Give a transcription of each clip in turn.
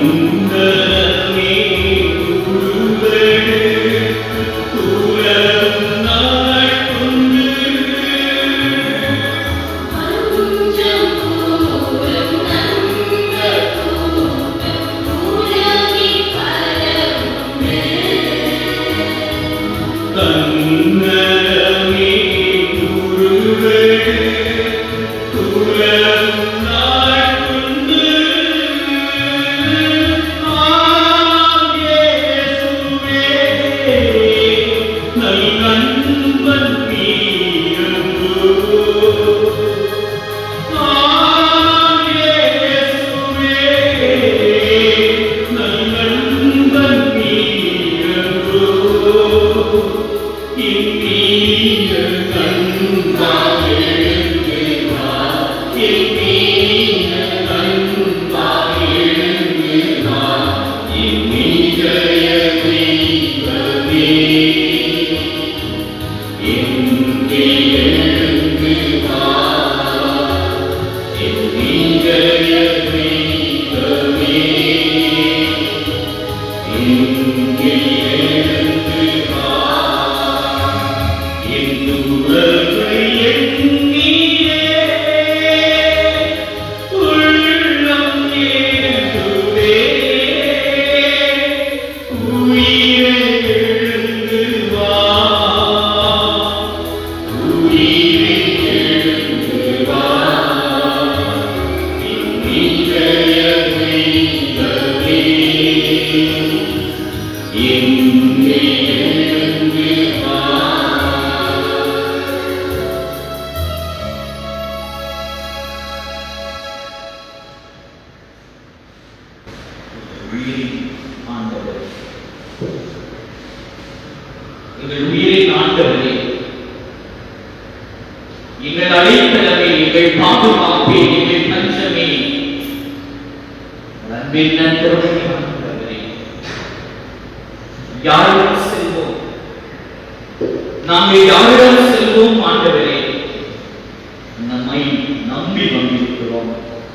உயிரின் ஆண்டவர் எங்கள் உயிரின் ஆண்டவரே எங்கள் அழைத்தலமே எங்கள் பாதுகாப்பே எங்கள் பஞ்சமே அன்பின் நண்பர்களே ஆண்டவரே யாரிடம் செல்வோம் நாங்கள் யாரிடம் செல்வோம் ஆண்டவரே நம்மை நம்பி வந்திருக்கிறோம்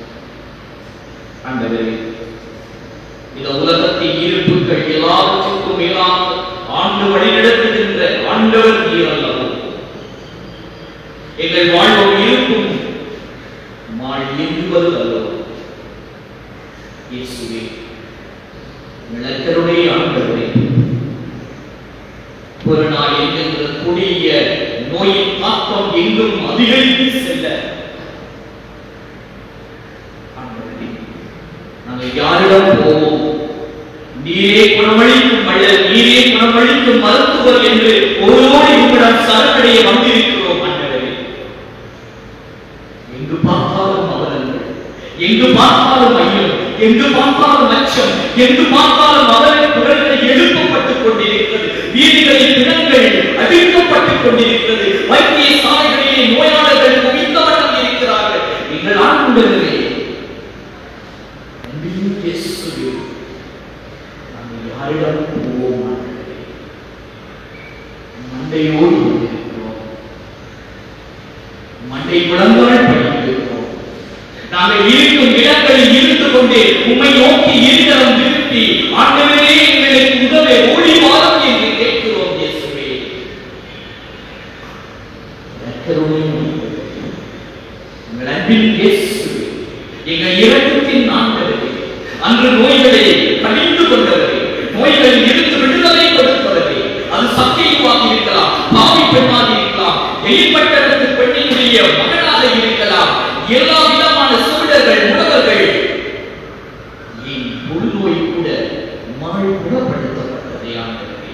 ஆண்டவரே இந்த உலகத்தின் இருப்புகள் எல்லாவற்றுக்கும் மேலாக ஆண்டு வழிநடத்துகின்ற ஆண்டவர் நீர் அல்லவோ எங்கள் வாழ்வும் இருக்கும் மாள் என்பது அல்லவோ இயேசுவே விளக்கருடைய ஆண்டவரே ஒரு நாள் என்கின்ற கொடிய நோயின் தாக்கம் எங்கும் அதிகரித்து செல்ல ஆண்டவரே, நாங்கள் யாரிடம் போவோம் நீரே குணமளிக்கும் வள்ளல் நீரே குணமளிக்கும் மருத்துவர் என்று ஒருவோடு உங்களிடம் சரணடைய வந்திருக்கிறோம் ஆண்டவரே எங்கு பார்த்தாலும் அவலங்கள் எங்கு பார்த்தாலும் ஐயம் எங்கு பார்த்தாலும் அச்சம் எங்கு பார்த்தாலும் அவரின் குரல்கள் எழுப்பப்பட்டுக் கொண்டிருக்கிறது வீதிகளில் பிணங்கள் அழிக்கப்பட்டுக் கொண்டிருக்கிறது வைத்திய சாலைகளிலே நோயாளர்கள் குவிந்தவர்கள் இருக்கிறார்கள் எங்கள் ஆண்டவரே அன்பின் இயேசுவே, நாங்கள் யாரிடம் போவோம் ஆண்டவரே? மண்டையோடு வந்திருக்கிறோம் மண்டை முழங்கால் படித்திருக்கிறோம் நாங்கள் இருக்கும் இடங்களில் இருந்து கொண்டே உம்மை நோக்கி இருதரம் திருப்பி ஆண்டவரே எங்களுக்கு உதவே ஓடி வாரம் என்று கேட்கிறோம் இயேசுவே இரக்கருணை உள்ளவரே, எங்கள் அன்பின் இயேசுவே எங்கள் இரக்கத்தின் ஆண்டவரே அன்று நோய்களை கடிந்து கொண்டவரே நோய்கள் இருந்து விடுதலை கொடுப்பவரே அது சத்தியமாக இருக்கலாம் பாவி பெண்ணாக இருக்கலாம் எலிப்பட்டணத்து பெண்ணினுடைய மகனாக இருக்கலாம் எல்லா விதமான சூழல்கள் உணவர்கள் என் புல்நோய் கூட மாள் குணப்படுத்தப்பட்டதை ஆண்டவரே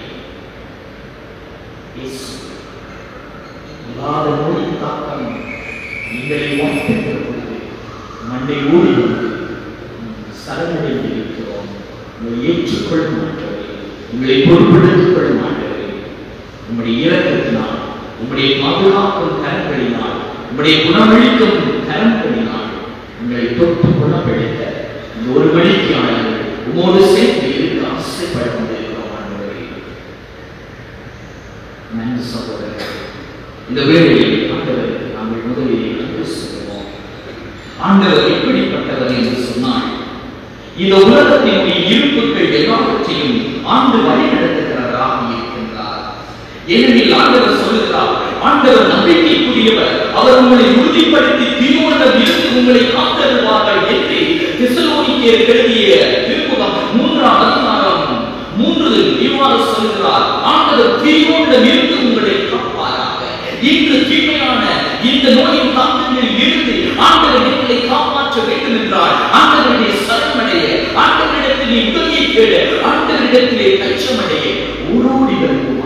இயேசு இல்லாத நோயின் தாக்கம் எங்களை வாய்க்கின்ற பொழுது மண்டை ஓடி வந்து சரணடைந்து இருக்கிறோம் உங்களை ஏற்றுக்கொள்ள மாட்டவரே உங்களை பொறுப்படுத்திக் கொள்ள மாட்டவரே உம்முடைய இரக்கத்தினால் உம்முடைய பாதுகாக்கும் கரங்களினால் உம்முடைய குணமளிக்கும் கரங்களினால் உங்களை தொட்டு குணப்படுத்த இந்த ஒரு மணிக்காளர்கள் உமோடு சேர்த்து இருக்க ஆசைப்பட கொண்டிருக்கிறோம் ஆண்டவரே நன்றி சகோதரர்களே இந்த வேளையில் ஆண்டவருக்கு நாங்கள் முதலில் நன்றி சொல்லுவோம் ஆண்டவர் எப்படிப்பட்டவர் என்று சொன்னால் இந்த உலகத்தினுடைய இருப்புகள் எல்லாவற்றையும் ஆண்டு வழி நடத்துகிறவராக இருக்கின்றார் ஏனெனில் ஆண்டவர் சொல்லுகிறார் ஆண்டவர் நம்பிக்கைக்குரியவர் அவர் உங்களை உறுதிப்படுத்தி தீயோனிடம் இருந்து உங்களை காத்தருவார்கள் என்று தெசலோனிக்கேயர் எழுதிய திருமுகம் மூன்றாம் அதிகாரம் மூன்று இவ்வாறு சொல்கிறார் ஆண்டவர் தீயோனிடம் இருந்து உங்களை காப்பாராக இன்று தீமையான இந்த நோயின் தாக்கங்களில் இருந்து ஆண்டவர் எங்களை காப்பாற்ற வேண்டும் என்றால் ஆண்டவருடைய சரணடைய ஆண்டவரிடத்தில் நீ உதவியை கேடு ஆண்டவரிடத்திலே தச்சமடைய ஓடோடி வருவோமாக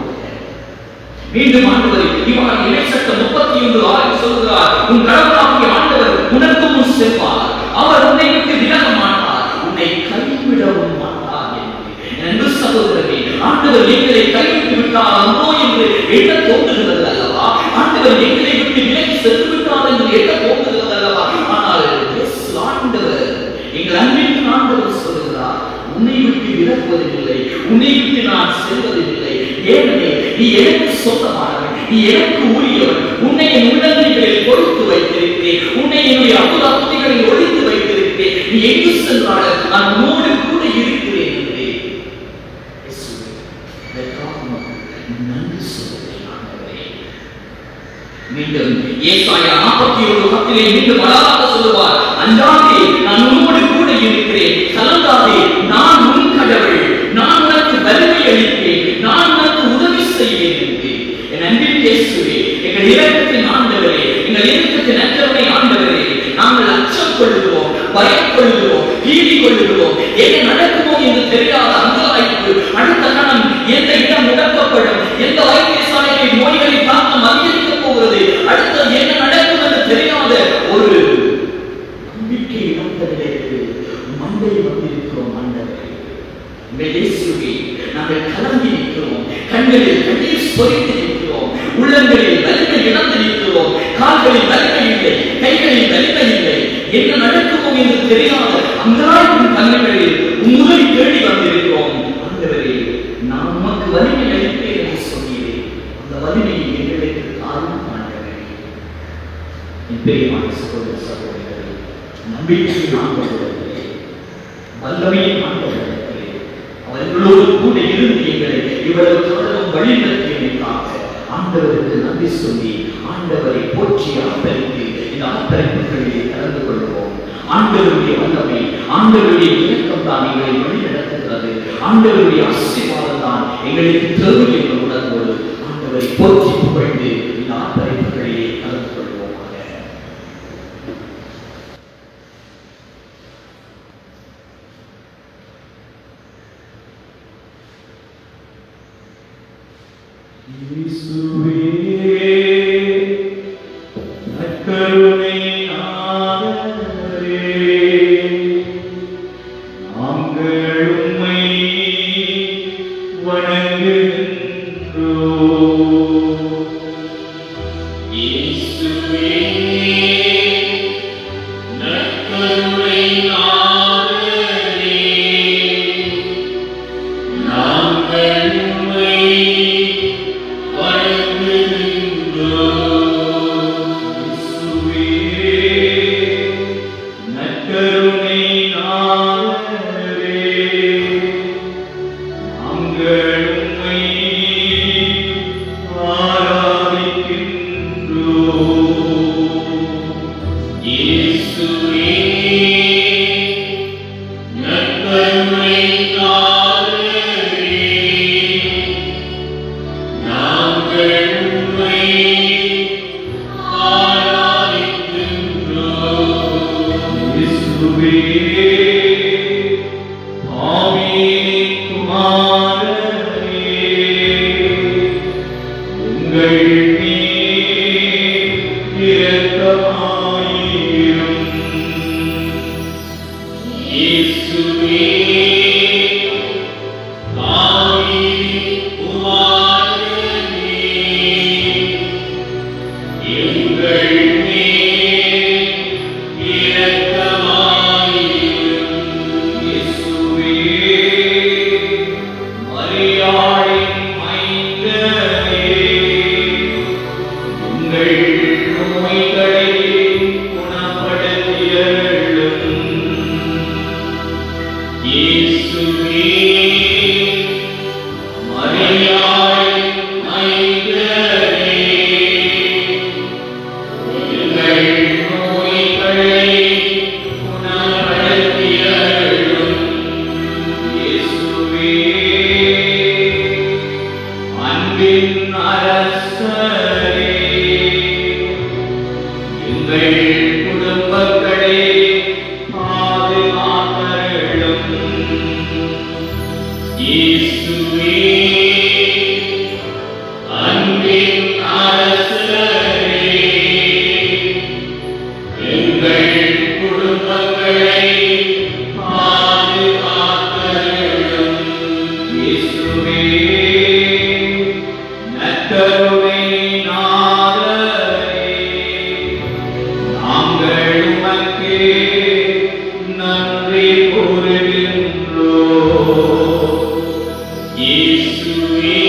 மீண்டும் ஆண்டவர் இவ்வாறு இணைச்சட்டம் முப்பத்தி ஒன்று ஆறு சொல்கிறார் உன் கடவுளாகிய ஆண்டவர் உனக்கும் முன் செல்வார் அவர் உன்னை விட்டு விலக மாட்டார் உன்னை கைவிடவும் மாட்டார் என்று என்று சகோதரனே ஆண்டவர் எங்களை கைவிட்டு விட்டார் அந்தோ என்று எண்ண தோன்றுகிறது அல்லவா ஆண்டவர் எங்களை விட்டு விலகி சென்று விட்டார் என்று எண்ண தோன்றுகிறது அல்லவா ஆனால் yes, ஆண்டவர் எங்கள் அன்பின் ஆண்டவர் சொல்லுகிறார் உன்னை விட்டு விலகுவதில்லை உன்னை விட்டு நான் செல்வதில்லை ஏனெனில் நீ எனக்கு சொந்தமானவன் நீ எனக்கு உரியவன் உன்னை என் உள்ளங்களில் கொடுத்து வைத்திருக்கிறேன் உன்னை என்னுடைய அமுத அமுதிகளில் ஒழித்து வைத்திருக்கிறேன் நீ எங்கு சென்றாலும் நான் உன்னோடு கூட இருக்கிறேன் என்று இயேசுவே, இதற்காக உமக்கு நன்றி சொல்லுகிறேன் ஆண்டவரே. மீண்டும் ஏசாயா நாற்பத்தி ஒரு பத்திலே மீண்டும் அழகாக சொல்லுவார் அஞ்சாதே நான் உன்னோடு கூட இருக்கிறேன் கலந்தாதே நான் உன் கடவுள் நான் உனக்கு வலிமை அளிப்பேன் நான் உனக்கு உதவி செய்வேன் என்று என் அன்பின் இயேசுவே எங்கள் இரக்கத்தின் ஆண்டவரே எங்கள் இரக்கத்தின் அன்றவனை ஆண்டவரே நாங்கள் அச்சம் கொள்கிறோம் பயம் கொள்கிறோம் பீதி கொள்கிறோம் என்ன நடக்குமோ என்று தெரியாத அங்கலாய்ப்பு அடுத்த கணம் எந்த இடம் முடக்கப்படும் எந்த வைத்தியசாலையில் நோய்களின் தாக்கம் அதிகரிக்க போகிறது அடுத்தது என்ன நடக்கும் என்று தெரியாத ஒரு நம்பிக்கை இழந்ததிலிருந்து மண்டையில் வந்திருக்கிறோம் ஆண்டவரே எங்கள் இயேசுவே நாங்கள் கலங்கி நிற்கிறோம் கண்களில் கண்ணீர் சொரிந்து நிற்கிறோம் உள்ளங்களில் வலிமை இழந்து நிற்கிறோம் கால்களில் வலிமை இல்லை கைகளில் வலிமை இல்லை என்ன நடக்குமோ என்று தெரியாத அங்காய்க்கும் தன்மைகளில் உங்களை தேடி வந்திருக்கிறோம் ஆண்டவரே நான் உமக்கு வலிமை அளிப்பேன் என்று சொன்னீரே அந்த வலிமையை எங்களுக்கு தாரும் ஆண்டவரே என் பெரியமான சகோதர சகோதரர்களே நம்பிக்கை ஆண்டவர்களே வல்லமையின் ஆண்டவர்களே அவர்களோடு கூட இருந்து எங்களை இவ்வளவு காலம் வழிநடத்தியமைக்காக ஆண்டவருக்கு நன்றி சொல்லி ஆண்டவரை போற்றி ஆதரித்து இந்த ஆதரிப்புகளிலே கலந்து கொள்வோம் ஆண்டவருடைய வல்லமை ஆண்டவருடைய இயக்கம் தான் எங்களை வழிநடத்துகிறது ஆண்டவருடைய ஆசீர்வாதம் தான் எங்களுக்கு தேவை என்ற உணர்வோடு ஆண்டவரை போற்றி புகழ்ந்து இந்த ஆதரிப்புகளிலே கலந்து கொள்வோமாக இயேசுவே நற்கருணை ஆதரவே நாங்கள் உம்மை வணங்குகின்றோம் இயேசுவே நற்கருணை ஆதரவே நாங்கள் உம்மை நற்கருணை நாதரே நாங்கள் உம்மை ஆராதிக்கின்றோம். இயேசுவே, ஆவியின் குமாரனே, எங்கள் மேல் இரக்கமாயிரும். இயேசுவே ஆவியின் குமாரனே, எங்கள் மேல் இரக்கமாயிரும். இயேசுவே, மரியாளின் மைந்தனே, எங்கள் நோய்களை குணப்படுத்தியருளும். இயேசுவே மரியாய் மைந்தரே எங்கள் நோய்களை குணப்படுத்தியருளும் இயேசுவே அன்பின் அரசரே எங்கள் குடும்பங்களை பாதுகாத்தருளும் இயேசுவே அன்பின் அரசரே எங்கள் குடும்பங்களை பாதுகாத்தருளும் இயேசுவே நற்கருணை நாதரே நாங்கள் உமக்கு நன்றி கூறுகின்றோம் இயேசுவே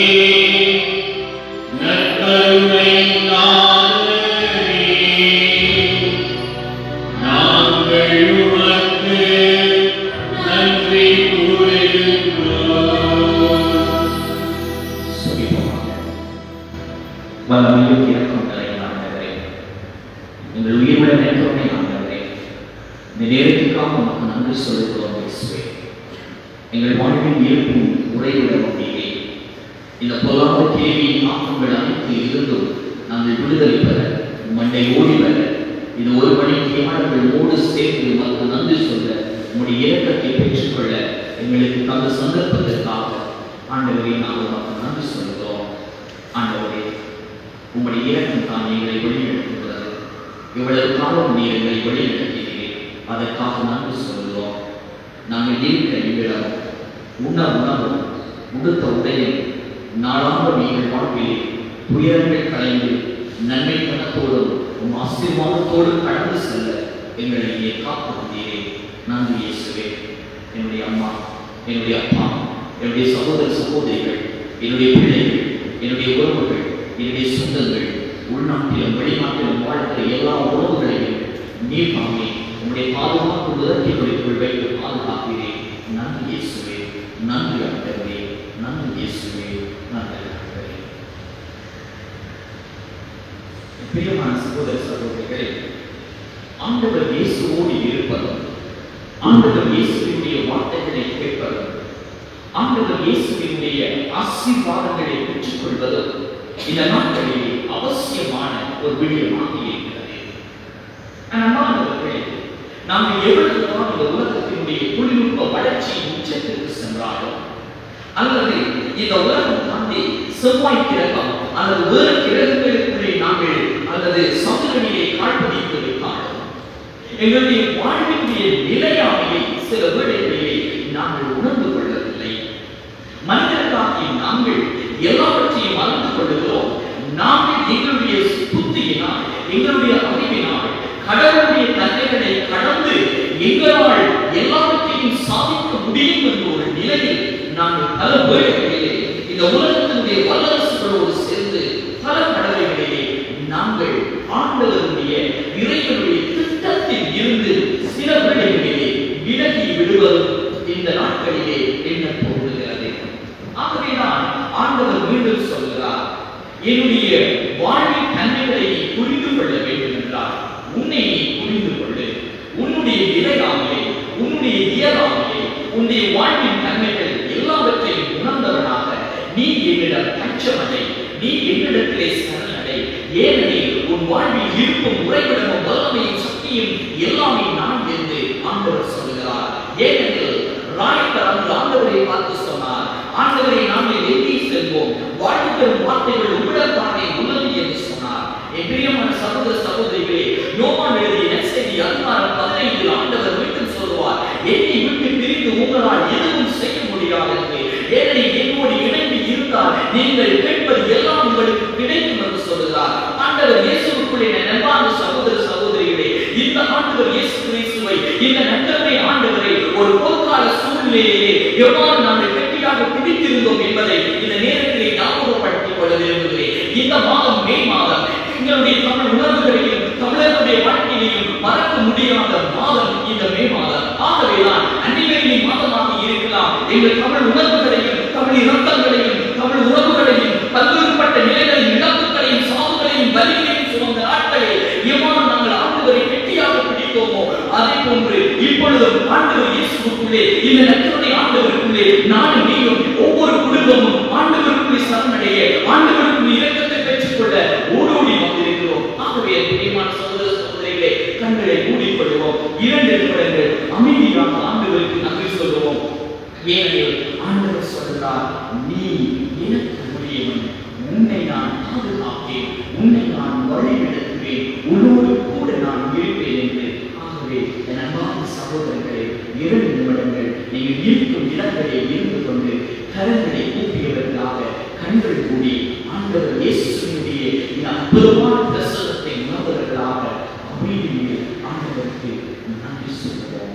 நற்கருணை நாதரே நாங்கள் உமக்கு நன்றி கூறுகின்றோம் சுகிப்போமாக. வல்லமையும் இரக்கம் நிறைந்த ஆண்டவரே, எங்கள் உயிர்விட நேர்மையை ஆண்டவரே, இந்த நேரத்துக்காக உமக்கு நன்றி சொல்லுகிறோம் இயேசுவே. எங்கள் வாழ்வில் இருக்கும் உறைவிடம் நீரே இந்த பொல்லாத கேள்வியின் ஆக்கங்கள் அனைத்து இருந்தும் நாங்கள் விடுதலை பெற மண்டை ஓடி வர இது ஒரு மணி தியானங்களோடு சேர்ந்து உமக்கு நன்றி சொல்ல உம்முடைய இலக்கத்தை பெற்றுக்கொள்ள எங்களுக்கு தந்த சந்தர்ப்பத்திற்காக ஆண்டவரே நாங்கள் உமக்கு நன்றி சொல்கிறோம் ஆண்டவரே உம்முடைய இலக்கம் தான் எங்களை வழிநடத்துகிறது இவ்வளவு காலம் நீர் எங்களை வழிநடத்தினீரே அதற்காக நன்றி சொல்கிறோம் நாங்கள் இருக்க இவ்விடம் உண்ண உணவும் உடுத்த உடையும் நாளாக நீங்கள் வாழ்விலே துயரங்கள் கலைந்து நன்மை பணத்தோடும் உம் ஆசீர்வாதத்தோடும் கடந்து செல்ல எங்களை இங்கே காத்து வந்தீரே நன்றி இயேசுவே என்னுடைய அம்மா என்னுடைய அப்பா என்னுடைய சகோதர சகோதரிகள் என்னுடைய பிள்ளைகள் என்னுடைய உறவுகள் என்னுடைய சொந்தங்கள் உள்நாட்டிலும் வெளிநாட்டிலும் வாழ்கிற எல்லா உறவுகளையும் நீர் தாமே உங்களுடைய பாதுகாப்பு உதவிகளுக்குள் வைத்து பாதுகாப்பீரே நன்றி இயேசுவே நன்றி ஆண்டவரே நன்றி இயேசுவே நன்றி ஆண்டவரே பிரியமான சகோதர சகோதரிகளே ஆண்டவர் இயேசுவோடு இருப்பதும் ஆண்டவர் இயேசுவினுடைய வார்த்தைகளை கேட்பதும் ஆண்டவர் இயேசுவினுடைய ஆசீர்வாதங்களை பெற்றுக்கொள்வதும் இந்த நாட்களிலே அவசியமான ஒரு விடயமாக இருக்கிறது அன்பானவர்களே நாம் எவ்வளவுதான் இந்த உலகத்தினுடைய தொழில்நுட்ப வளர்ச்சியின் உச்சத்திற்கு சென்றாலும் அல்லது இந்த உலகம் தாண்டி செவ்வாய் கிரகம் அல்லது வேறு கிரகங்களுக்குள்ளே நாங்கள் அல்லது சந்திரனிலே காழ்பதித்து விட்டாலும் எங்களுடைய வாழ்வினுடைய நிலையாமையை சில வேளைகளிலே நாங்கள் உணர்ந்து கொள்ளவில்லை மனிதர்களாகிய நாங்கள் எல்லாவற்றையும் அறிந்து கொள்ளுகிறோம் நாங்கள் எங்களுடைய புத்தியினால் எங்களுடைய அறிவினால் கடவுளுடைய தன்மைகளை கடந்து எங்களால் எல்லாவற்றையும் சாதிக்க முடியும் என்ற ஒரு நிலையில் நாங்கள் பல வேளைகளிலே இந்த உலகத்தினுடைய வல்லரசுகளோடு சேர்ந்து பல கடமைகளிலே நாங்கள் ஆண்டவருடைய இறைவனுடைய திட்டத்தில் இருந்து சில வேளைகளிலே விலகி விடுவதும் இந்த நாட்களிலே என்ன தோன்றுகிறது ஆகவேதான் ஆண்டவர் மீண்டும் சொல்கிறார் என்னுடைய வாழ்வின் தன்மைகளை நீ புரிந்து கொள்ள வேண்டும் என்றார் உன்னை நீ புரிந்து கொள்ளு உன்னுடைய நிலையாமையை உன்னுடைய இயலாமையை உன்னுடைய வாழ்வின் தன்மைகள் எல்லாவற்றையும் உணர்ந்தவனாக நீ என்னிடம் அச்சமடை நீ என்னிடத்திலே சரணடை ஏனெனில் உன் வாழ்வில் இருக்கும் உறைவிடமும் வல்லமையும் சக்தியும் எல்லாமே நான் என்று ஆண்டவர் சொல்கிறார் ஏனெனில் ராணிக்கர் அன்று ஆண்டவரை பார்த்து சொன்னார் ஆண்டவரை நாங்கள் எங்கே செல்வோம் வாழ்வு தரும் வார்த்தைகள் உங்களிடம் தானே உள்ளது என்று சொன்னார் என் பிரியமான சகோதர சகோதரிகளே யோவான் எழுதிய நற்செய்தி அதிகாரம் பதினைந்தில் ஆண்டவர் மீண்டும் சொல்லுவார் என்னை விட்டு பிரிந்து உங்களால் எதுவும் செய்ய முடியாது என்று ஏனெனில் என்னோடு இணைந்து இருந்தால் நீங்கள் கேட்பது எல்லாம் உங்களுக்கு கிடைக்கும் என்று சொல்லுகிறார் ஆண்டவர் இயேசுக்குள்ளே நண்பான சகோதர சகோதரிகளே இந்த ஆண்டவர் இயேசு கிறிஸ்துவை இந்த நன்றமை ஆண்டவரை ஒரு பொற்கால சூழ்நிலையிலே எவ்வாறு நாங்கள் கெட்டியாக பிடித்திருந்தோம் என்பதை இந்த நேரத்திலே ஞாபகப்படுத்திக் கொள்ள விரும்புகிறேன் இந்த மாதம் மே மாதம் எங்களுடைய தமிழ் உணர்வுகளையும் தமிழர்களுடைய வாழ்க்கையையும் மறக்க முடியாத மாதம் இந்த மே மாதம் ஆகவேதான் அன்னிலை நீ எங்கள் தமிழ் உணர்வுகளையும் தமிழ் இரத்தங்களையும் தமிழ் உறவுகளையும் பல்வேறுபட்ட நிலைகளையும் இழப்புகளையும் சாவுகளையும் வலிகளையும் சுமந்த நாட்களை எவ்வாறு நாங்கள் ஆண்டவரை கெட்டியாக பிடித்தோமோ அதே போன்று இப்பொழுதும் ஆண்டவர் இயேசுக்குள்ளே இந்த நட்புடைய ஆண்டவருக்குள்ளே நானும் நீயும் ஒவ்வொரு குடும்பமும் ஆண்டவருக்குள்ளே சரணடைய ஆண்டவருக்குள் இரக்கத்தை பெற்றுக்கொள்ள ஓடோடி வந்திருக்கிறோம் ஆகவே பிரியமான சகோதர சகோதரிகளே கண்களை மூடிக்கொள்வோம் இரண்டு நிமிடங்கள் அமைதியாக ஆண்டவருக்கு நன்றி சொல்லுவோம் ஏனெனில் ஆண்டவர் சொல்கிறார் நீ எனக்கு உரியவன் உன்னை நான் பாதுகாப்பேன் உன்னை நான் வழிநடத்துவேன் உன்னோடு கூட நான் இருப்பேன் என்று ஆகவே என் அன்பான சகோதரர்களே இரண்டு நிமிடங்கள் நீங்கள் இருக்கும் இடங்களில் இருந்து கொண்டு கரங்களை கூப்பியவர்களாக கண்கள் மூடி ஆண்டவர் இயேசுவினுடைய இந்த அற்புதமான பிரசனத்தை உணர்வர்களாக அமைதியில் ஆண்டவருக்கு நன்றி சொல்லுவோம்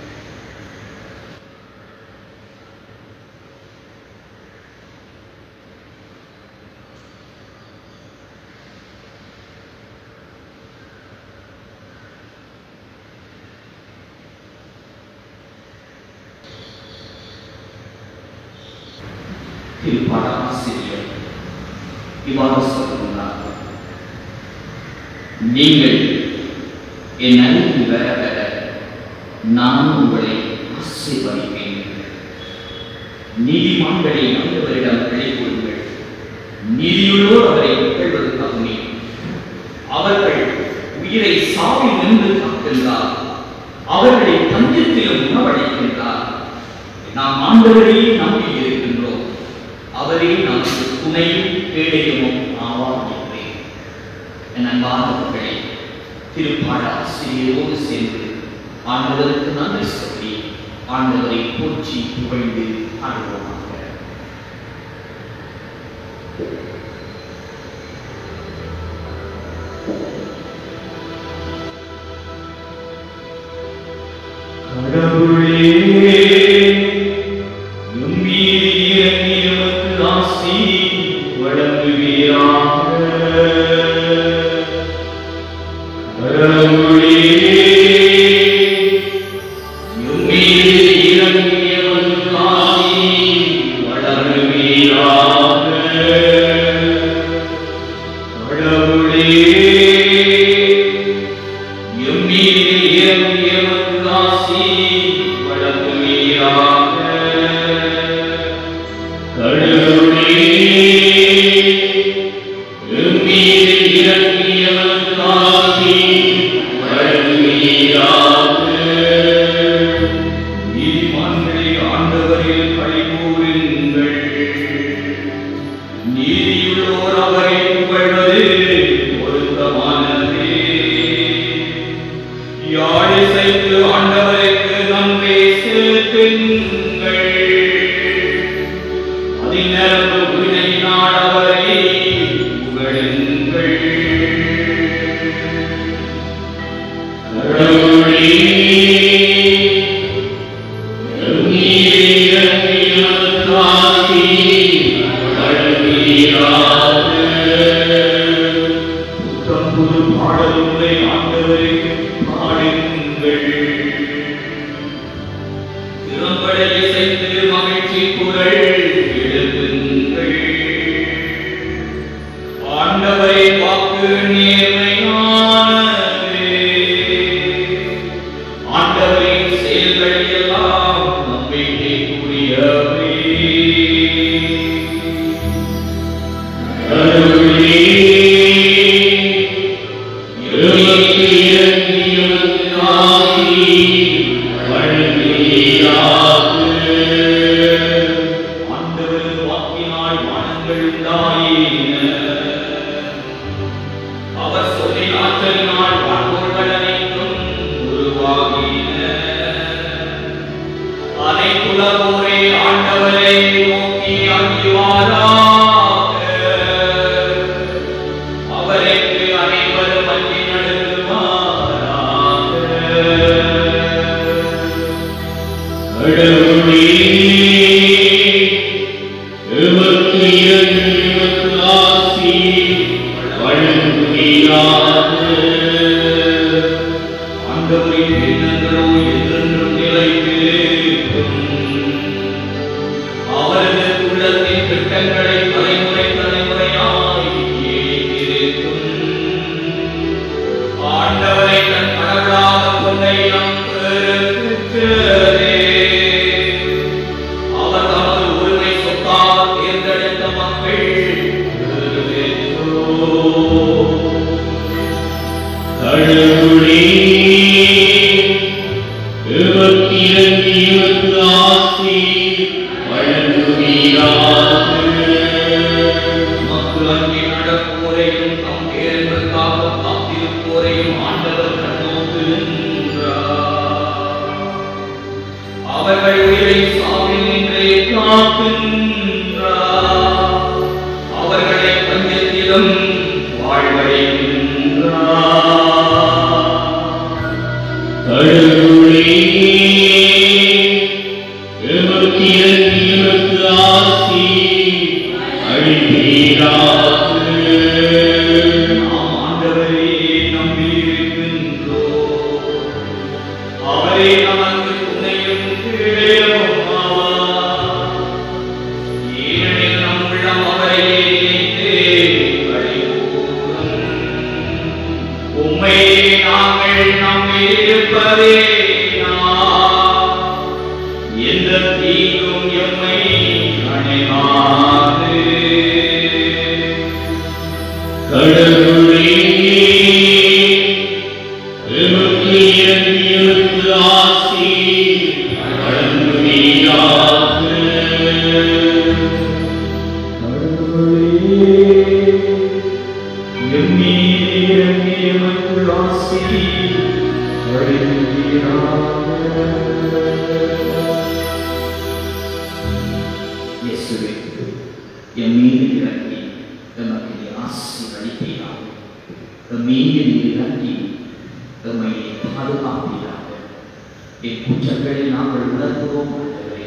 திருப்பாட ஆசிரியர் இவ்வாறு சொல்லுகிறார் நீங்கள் என் அருகில் வர வர நான் உங்களை ஆசீர்வதிப்பேன் நீதிமான்களை ஆண்டவரிடம் அழைக்கொள்ளுங்கள் நீதியுள்ளோர் அவரை புகழ்வதற்காகவே அவர்கள் உயிரை சாவில் நின்று காக்கின்றார் அவர்களை பஞ்சத்திலும் உணவளிக்கின்றார் நாம் ஆண்டவரையே நம்பி இருக்கின்றோம் அவரே நமக்கு துணையும் கேடயமும் ஆவார் என்றேன் என் அன்பானவர்களே திருப்பாட ஆசிரியரோடு சேர்ந்து ஆண்டவருக்கு நன்றி சொல்லி ஆண்டவரை போற்றி புகழ்ந்து ஆடுவோமாக கடவுளே உம்மீது இறங்கி எமக்கு ஆசி வழங்குவீராக கடவுளே உம்மீது இறங்கி எமக்கு ஆசி வழங்குவீராக கடவுளே எம்மீது இறங்கிய மக்காசி வழங்குவீராக. கடவுளே, எம்மீது இறங்கிய மக்காசி வழங்குவீராக. நீதிமான்களே, ஆண்டவரில் களிகூருங்கள். நீதியுள்ளோர் அவரை புகழ்வது பொருத்தமானதே யாழிசைத்து ஆண்டவருக்கு நன்றி செலுத்துங்கள் அதிநரம்பு வினையினால் அவரை புகழுங்கள் கடவுளே, எம்மீது இறங்கிய காசி வழங்குவீராக. புத்தம் புது பாடல்களை ஆண்டவருக்கு பாடுங்கள் திறம்பட இசைத்து மகிழ்ச்சி குரல் எழுதுங்கள் ஆண்டவரை வாக்கு நேர்மையானது ஆண்டவரின் செயல்கள் எல்லாம் நம்பிக்கைக்குரியவை கடவுளே, எமக்கு இறங்கிய ஆசி வழங்குவீராக. ஆண்டவரது வாக்கினால் வானங்கள் உண்டாயின. அவர் சொல்லின் ஆற்றலினால் வான்பொருள்கள் அனைத்தும் உருவாகின. அனைத்துலகோரே ஆண்டவரை நோக்கி அறிவாராக அவருக்கு அனைவரும் அஞ்சி நடத்துவாராக கடவுளே, எமக்கு இறங்கிய ஆசி வழங்குவீராக. ஆண்டவரின் எண்ணங்களோ என்றென்றும் நிலைத்திருக்கும் ஆசி வழங்குவீராக மக்கள் அங்கே நடப்போரையும் தம் பேரன்புக்காக காத்திருப்போரையும் ஆண்டவர் கண்ணோக்குகின்றார் அவர்கள் உயிரை சாவில் நின்றே காக்கின்றார் அவர்களை பஞ்சத்திலும் வாழ்வடைகின்றார் கடவுளே எமக்கு இறங்கி எமக்கு ஆசி அளிப்பீராக நாம் ஆண்டவரே நம்பியிருக்கின்றோம். அவரே நமக்கு துணையும் கிளையும் ஆவார். ஏனெனில் நம் உள்ளம் அவரையே நினைத்து களிகூரும். உம்மையே நாங்கள் நம்பியிருப்பதே நான். எந்த தீங்கும் எம்மை அணைவாது கடவுளே எமக்கு இறங்கி எமக்கு ஆசி வழங்குவீராக குற்றங்களை நாங்கள் உணர்கிறோம் ஆண்டவரே.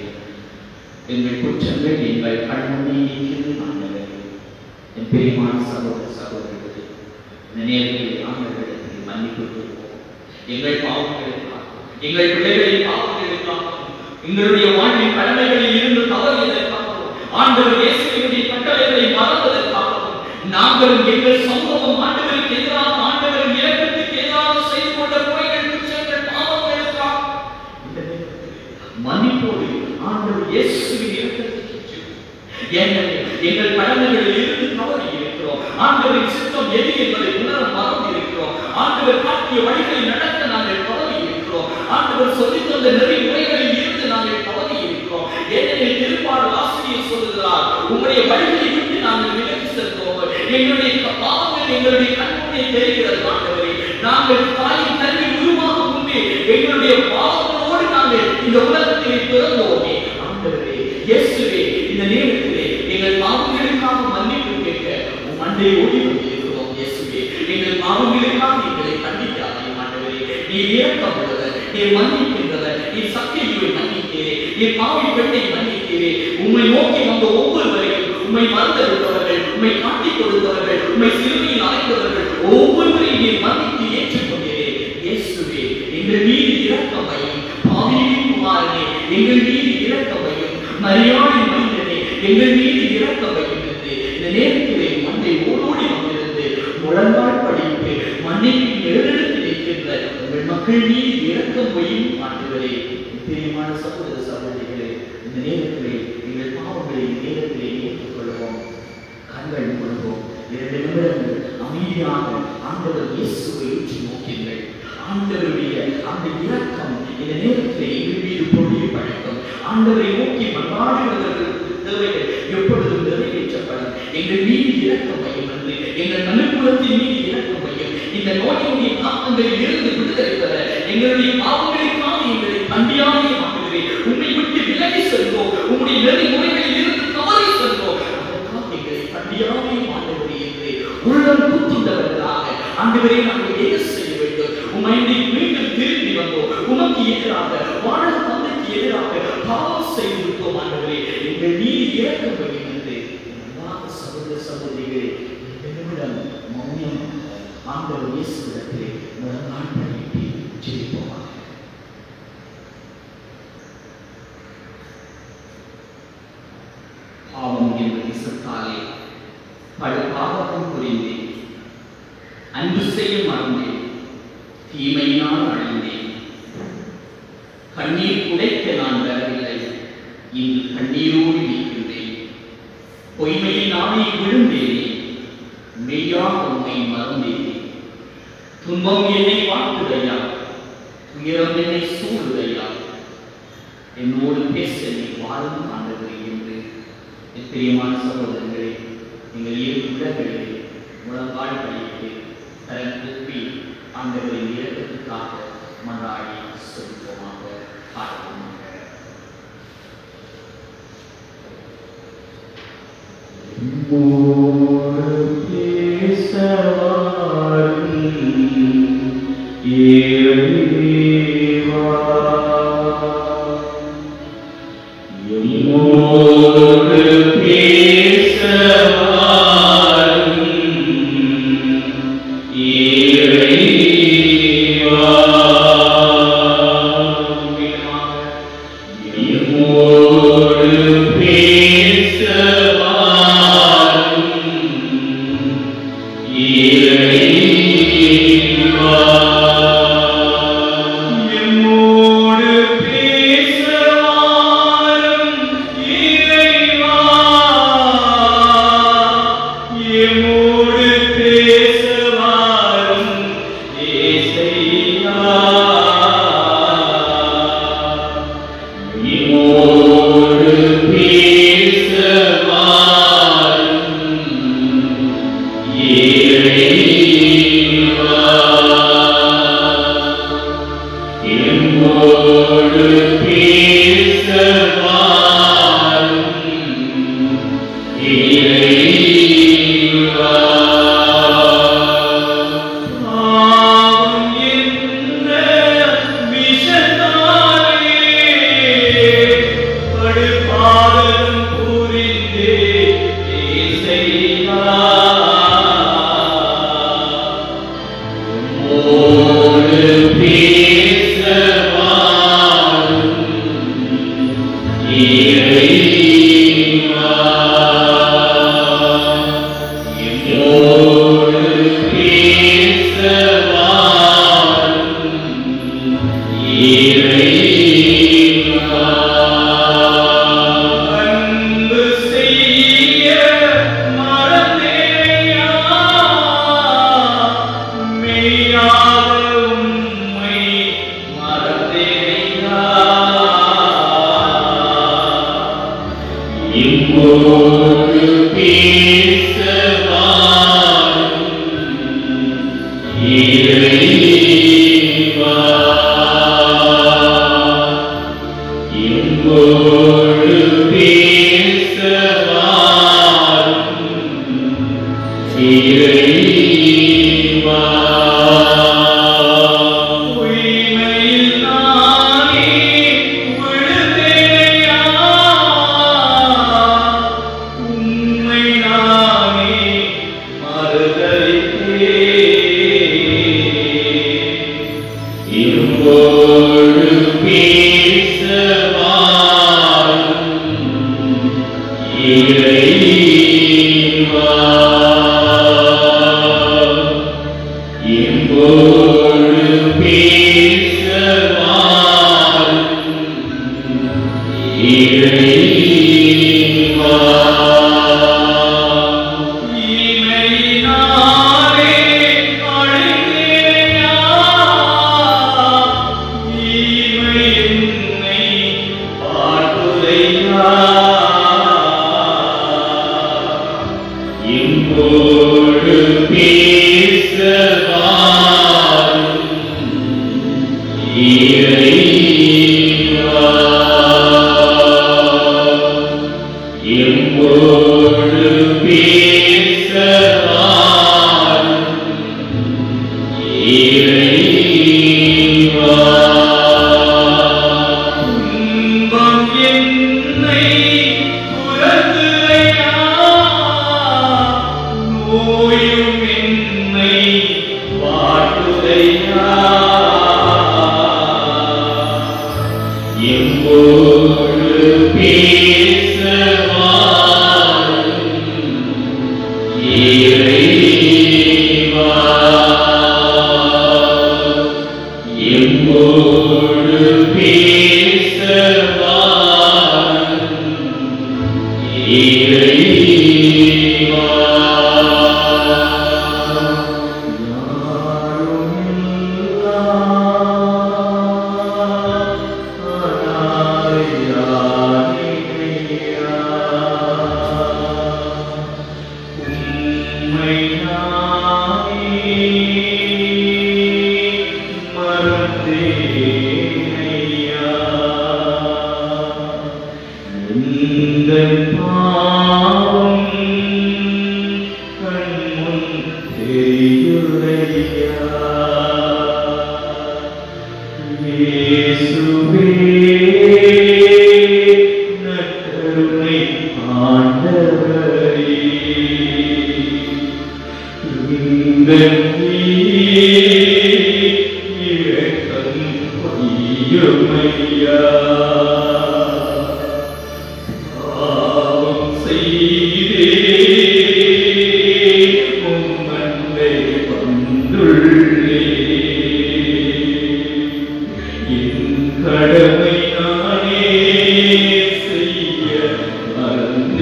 எங்கள் குற்றங்கள் எங்கள் கண்முன்னே இருக்கிறது ஆண்டவரே என் பெரியமான சகோதர சகோதரிகளே இந்த நேரத்தில் ஆண்டவரிடத்தில் மன்னிப்பு கேட்போம் எங்கள் பாவங்களுக்காக எங்கள் பிள்ளைகளின் பாவங்களுக்காக எங்களுடைய வாழ்வின் கடமைகளில் இருந்து தவறியதற்காகவும் ஆண்டவர் இயேசுவினுடைய கட்டளைகளை மறந்ததற்காகவும் நாங்களும் எங்கள் சமூகம் ஆண்டவருக்கு எதிராக ஆண்டவரின் இறக்கத்துக்கு எதிராக செய்து கொண்ட குறைகள் குற்றங்கள் பாவங்களுக்காக இந்த நேரத்தில் மன்னிப்போடு ஆண்டவர் இயேசுவின் இறக்கத்துக்கு செல்வோம். ஏனெனில் எங்கள் கடமைகளில் இருந்து தவறி இருக்கிறோம் ஆண்டவரின் சித்தம் எது என்பதை உணர மறந்து இருக்கிறோம் ஆண்டவர் காட்டிய வழிகளில் நடக்க நாங்கள் தவறி இருக்கிறோம் ஆண்டவர் சொல்லித் தந்த நெறிமுறைகளில் இருந்து நாங்கள் தவறி இருக்கிறோம் ஏனெனில் திருப்பாடல் ஆசிரியர் சொல்லுகிறார் உங்களுடைய வழிகளை விட்டு நாங்கள் விலகி சென்றோம் எங்களுடைய பாவங்கள் எங்களுடைய கண்முன்னே தெரிகிறது ஆண்டவரே நாங்கள் தாயின் தன்மை உருவாகும் முன்பே எங்களுடைய பாவங்களோடு நாங்கள் இந்த உலகத்திலே பிறந்தோமே ஆண்டவரே இயேசுவே இந்த நேரத்திலே எங்கள் பாவங்களுக்காக மன்னிப்பு கேட்க உம் அண்டை ஓடி வந்திருக்கிறோம் இயேசுவே எங்கள் பாவங்களுக்காக எங்களை கண்டிக்காதே ஆண்டவரே நீ இரக்கம் உள்ளவர் நீ மன்னிக்கின்றவர் நீ சத்தியத்தை மன்னித்தீரே நீ பாவி பெண்ணை மன்னித்தீரே உம்மை நோக்கி வந்த ஒவ்வொருவரையும் உம்மை மறந்தெடுத்தவர்கள் உம்மை காட்டிக் கொடுத்தவர்கள் உம்மை சிறுமியில் அழைத்தவர்கள் ஒவ்வொருவரையும் நீ மன்னித்து ஏற்றுக்கொண்டீரே இயேசுவே எங்கள் மீது இரக்கமையும் பாவியின் குமாரனே எங்கள் மீது இரக்கமையும் மரியாதை மனிதனே எங்கள் மீது இரக்கமையும் என்று இந்த நேரத்திலே மண்டை ஓடோடி வந்திருந்து முழங்கால் படிப்பு மன்னிப்பின் எழுதத்தில் இருக்கின்ற உங்கள் மக்கள் மீது இரக்கம் வையும் ஆண்டுகளே பிரியமான சகோதர சகோதரிகளே இந்த நேரத்திலே எங்கள் பாவங்களை இந்த நேரத்திலே ஏற்றுக்கொள்வோம் கண்கள் மூடுவோம் இரண்டு நிமிடங்கள் அமைதியாக ஆண்டவர் இயேசுவை உற்று நோக்கிங்கள் ஆண்டவருடைய அந்த இரக்கம் இந்த நேரத்திலே எங்கள் மீது பொழிய பழக்கம் ஆண்டவரை நோக்கி மன்றாடுவதற்கு தேவைகள் எப்பொழுதும் நிறைவேற்றப்படும் எங்கள் மீது இரக்கம் வையும் என்று எங்கள் மனுக்குலத்தின் மீது இரக்கம் வையும் இந்த நோயினுடைய தாக்கங்களில் இருந்து விடுதலை பெற எங்களுடைய பாவங்களுக்காக எங்களை கண்டியாமே ஆண்டுகிறேன் உண்மை விட்டு விலகி செல்வோம் உங்களுடைய நெறிமுறைகளில் இருந்து தவறி செல்வோம் அதற்காக எங்களை கண்டியாமே ஆண்டவரே என்று உள்ளம் குத்துண்டவர்களாக ஆண்டவரே நாங்கள் என்ன செய்ய வேண்டும் உண்மை மீண்டும் திரும்பி வந்தோம் உமக்கு எதிராக வாழ தந்தைக்கு எதிராக பாவம் செய்து விட்டோம் ஆண்டவரே எங்கள் மீது இரக்கம் வையும் என்று அன்பான சகோதர சகோதரிகளே இந்த நிமிடம் மௌனம் ஆண்டவர் இயேசுவிடத்திலே முழங்கால் பண்ணிட்டு ஜெயிப்போமாக பாவம் என்ற விசத்தாலே பல பாவமும் புரிந்தேன் அன்பு செய்ய மறந்தேன் தீமையினால் அழிந்தேன் கண்ணீர் குடைக்க நான் வரவில்லை இன்று கண்ணீரோடு இருக்கின்றேன் பொய்மையை நானே விழுந்தேனே மெய்யாக உன்னை மறந்தேனே துன்பம் என்னை வாழ்த்துதையா துயரம் என்னை சூழ்தையா என்னோடு பேச நீ வாழும் ஆண்டவரே என்று என் பிரியமான சகோதரர்களே நீங்கள் இரு இடங்களிலே முழங்கால் படியிட்டு கரம் திருப்பி ஆண்டவரின் இரக்கத்துக்காக மன்றாடி செலுத்துவோமாக பாடுவோமாக எம்மோடு பேசவாரும் இறைவா எம்மோடு பேசவாரும் ஏசையா இமோடு பேசவாரும் இறைவா. எம்மோடு பேசவாரும் இறைவா. பாவம் என்ற விஷத்தாலே படுபாதகம் புரிந்தே ஏசையா மோடு பேசவாரும் இறைவா. எம்மோடு பேசவாரும் இறைவா. அன்பு செய்ய மறந்தேயா மெய்யாக உம்மை மறந்தேயா இம்மோடு பேசவாரும் இறைவா. இம்மோடு பேசவாரும் இறைவா. உய்மையில் நானே விழுந்தேயா உம்மை நானே மறுதலித்தேன் இரும்போடு பேசவாரும் இறைவா. இரும்போடு பேசவாரும் இறைவா. இமையினாலே அழுதேயா இமை என்னை பாட்டுதையா இம்போடு பேசவாரும் இறைவா. எம்போடு பேசவாரும் இறைவா. துன்பம் என்னை துரத்துதையா நோயும் என்னை வாட்டுதையா எம்போடு பேசவாரும் இறைவா. எம்போடு பேசவாரும் இறைவா. யாரும்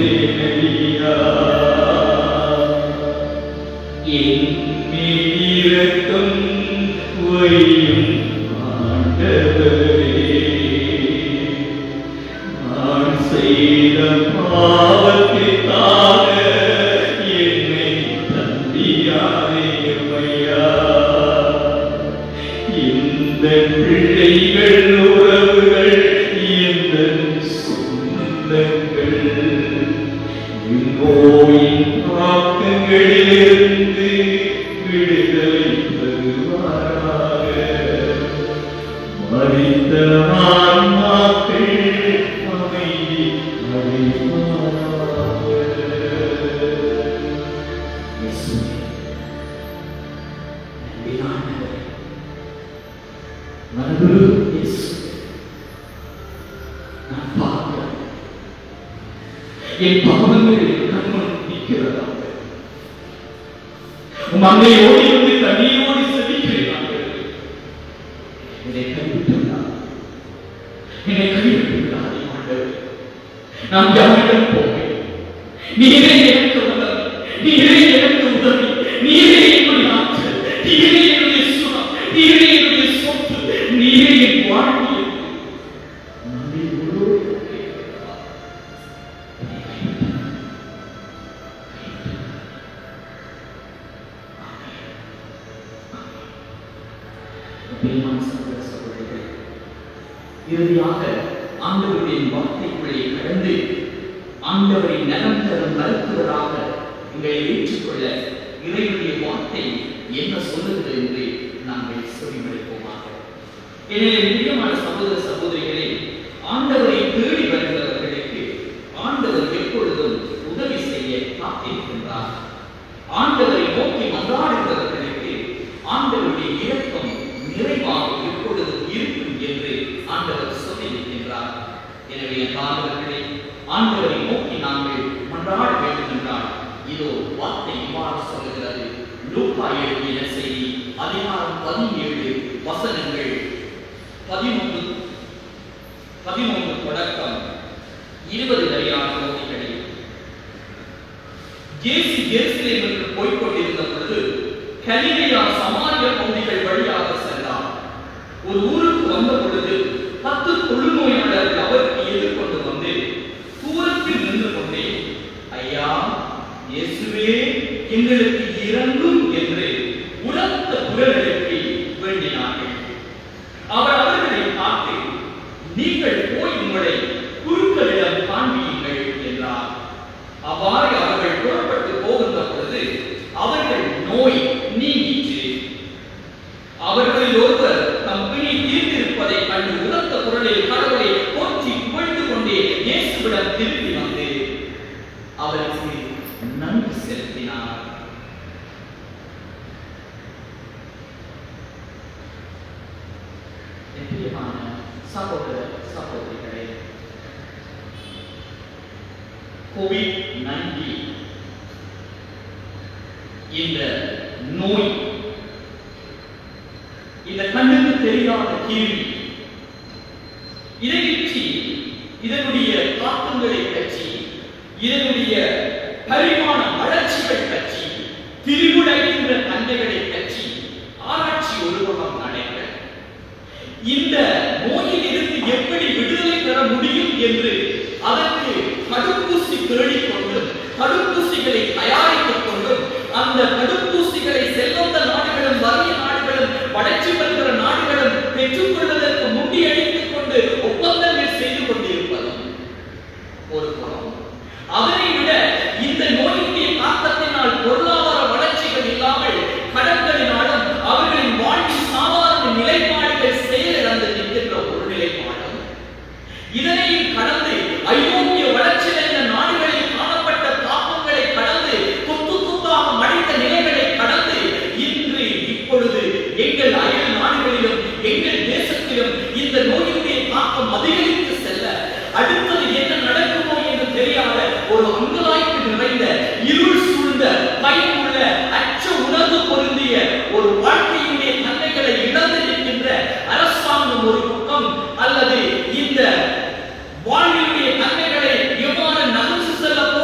வந்தேனையா என்னிரக்கம் வையும் ஆண்டவரே நான் செய்த பாவத்திற்காக என்னை தந்தியாதே ஐயா இந்த பிள்ளைகள் உறவுகள் இந்த சொந்தங்கள் இந்நோயின் தாக்கங்களிலிருந்து விடுதலை தருவாராக மறித்த ஆன்மாக்கள் அமைதி அடைவாராக இயேசுவே, நம்பினாண்டவரே, மனதுரு இயேசுவே, நான் பார்க்கிறேன். என் பாவங்கள் கண்முன் நிற்கிறதா உம் அன்னையோடு இருந்து கண்ணீரோடு செபிக்கிறேன் என்னை கைவிட்டுள்ளார் என்னை கைவிட்டுள்ளார் ஆண்டவரே நான் யாரிடம் போவேன் நீரே எனக்கு உதவி நீரே எனக்கு உதவி நீரே என்னுடைய ஆற்றல் நீரே என்னுடைய சுகம் நீரே என்னுடைய சொத்து நீரே என் வாழ்க்கை நம்பிக்கையோடு இருக்கிறேன். என்னை கைவிட்டார். பிரியமான சகோதர சகோதரிகளே, இறுதியாக ஆண்டவருடைய வார்த்தைக்குள்ளே கடந்து ஆண்டவரை நலம் தரும் மருத்துவராக எங்களை ஏற்றுக்கொள்ள இறைவனுடைய வார்த்தை என்ன சொல்லுகிறது என்று நாங்கள் செவிமடுப்போமாக எனவே பிரியமான சகோதர சகோதரிகளே ஆண்டவரை தேடி வருகிறவர்களுக்கு ஆண்டவர் எப்பொழுதும் உதவி செய்ய காத்திருக்கின்றார் ஆண்டவரை நோக்கி மன்றாடுகிறவர்களுக்கு ஆண்டவருடைய இரக்கம் நிறைவாக எப்பொழுதும் இருக்கும் என்று ஆண்டவர் சொல்லியிருக்கின்றார் எனவே ஆண்டவர்களே ஆண்டவரை நோக்கி நாங்கள் மன்றாட வேண்டும் என்றால் இதோ வார்த்தை இவ்வாறு சொல்லுகிறது லூக்கா எழுதிய செய்தி அதிகாரம் பதினேழு வசனங்கள் பதிமூன்று பதிமூன்று தொடக்கம் இருபது வரையான பகுதிகளில் இயேசு எருசலேமுக்கு போய்க் கொண்டிருந்த பொழுது கலிலேயா சமாரிய பகுதிகள் வழியாக சென்றார் ஒரு ஊருக்கு வந்த பொழுது பத்து தொழுநோயாளர்கள் அவருக்கு எதிர்கொண்டு வந்து தூரத்தில் நின்று கொண்டே ஐயா இயேசுவே எங்களுக்கு இறங்கும் என்று உரத்த குரல் எழுப்பி வேண்டினார்கள் அவர் அவர்களை பார்த்து நீங்கள் போய் உங்களை குருக்களிடம் காண்பியுங்கள் என்றார் அவ்வாறு அவர்கள் புறப்பட்டு போகின்ற பொழுது அவர்கள் நோய் நீங்கிற்று அவர்களில் ஒருவர் தம் பிணி தீர்ந்திருப்பதை கண்டு உரத்த குரலில் கடவுளை போற்றி புகழ்ந்து கொண்டே இயேசுவிடம் திரும்பி வந்து அவருக்கு நன்றி செலுத்தினார் என் பிரியமான சகோதர சகோதரிகளே கோவிட் நைன்டீன் இந்த நோய் இந்த கண்ணுக்கு தெரியாத கேள்வி இதை பற்றி இதனுடைய தாக்கங்களை பற்றி இதனுடைய பரிமாண வளர்ச்சிகள் பற்றி திரிவுடைகின்ற தன்மைகளை பற்றி ஆராய்ச்சி ஒருபகம் நடைபெற இந்த நோயில் இருந்து எப்படி விடுதலை பெற முடியும் என்று அதற்கு தடுப்பூசி தேடிக் கொண்டும் தடுப்பூசிகளை தயாரித்துக் கொண்டும் அந்த தடுப்பூசிகளை செல்வந்த நாடுகளும் வறிய நாடுகளும் வளர்ச்சி பெறுகிற நாடுகளும் பெற்றுக்கொள்வதற்கு முண்டியடித்துக் கொண்டு ஒப்பந்தங்கள் செய்து கொண்டிருப்பதும் ஒரு புறம் அதனை விட இந்த நோயினுடைய தாக்கத்தினால் பொருளாதார வளர்ச்சிகள் இல்லாமல் கடன்களினாலும் அவர்களின் வாழ்வின் சாதாரண நிலைப்பாடுகள் செயலிழந்து நிற்கின்ற ஒரு நிலைப்பாடும் இதனையும் கடந்து ஐரோப்பிய வளர்ச்சியடைந்த நாடுகளில் காணப்பட்ட தாக்கங்களை கடந்து கொத்து கொத்தாக மடிந்த நிலைகளை கடந்து இன்று இப்பொழுது எங்கள் அயல் நாடுகளிலும் எங்கள் தேசத்திலும் இந்த நோயினுடைய தாக்கம் அதிகரித்து செல்ல அடுத்தது என்ன நடக்குமோ என்று தெரியாத ஒரு அங்கலாய்ப்பு நிறைந்த இருள் சூழ்ந்த பயமுள்ள அச்ச உணர்வு பொருந்திய ஒரு வாழ்க்கையினுடைய தன்மைகளை இழந்து நிற்கின்ற அரசாங்கம் ஒரு பக்கம் அல்லது இந்த வாழ்வினுடைய தன்மைகளை எவ்வாறு நகர்ந்து செல்ல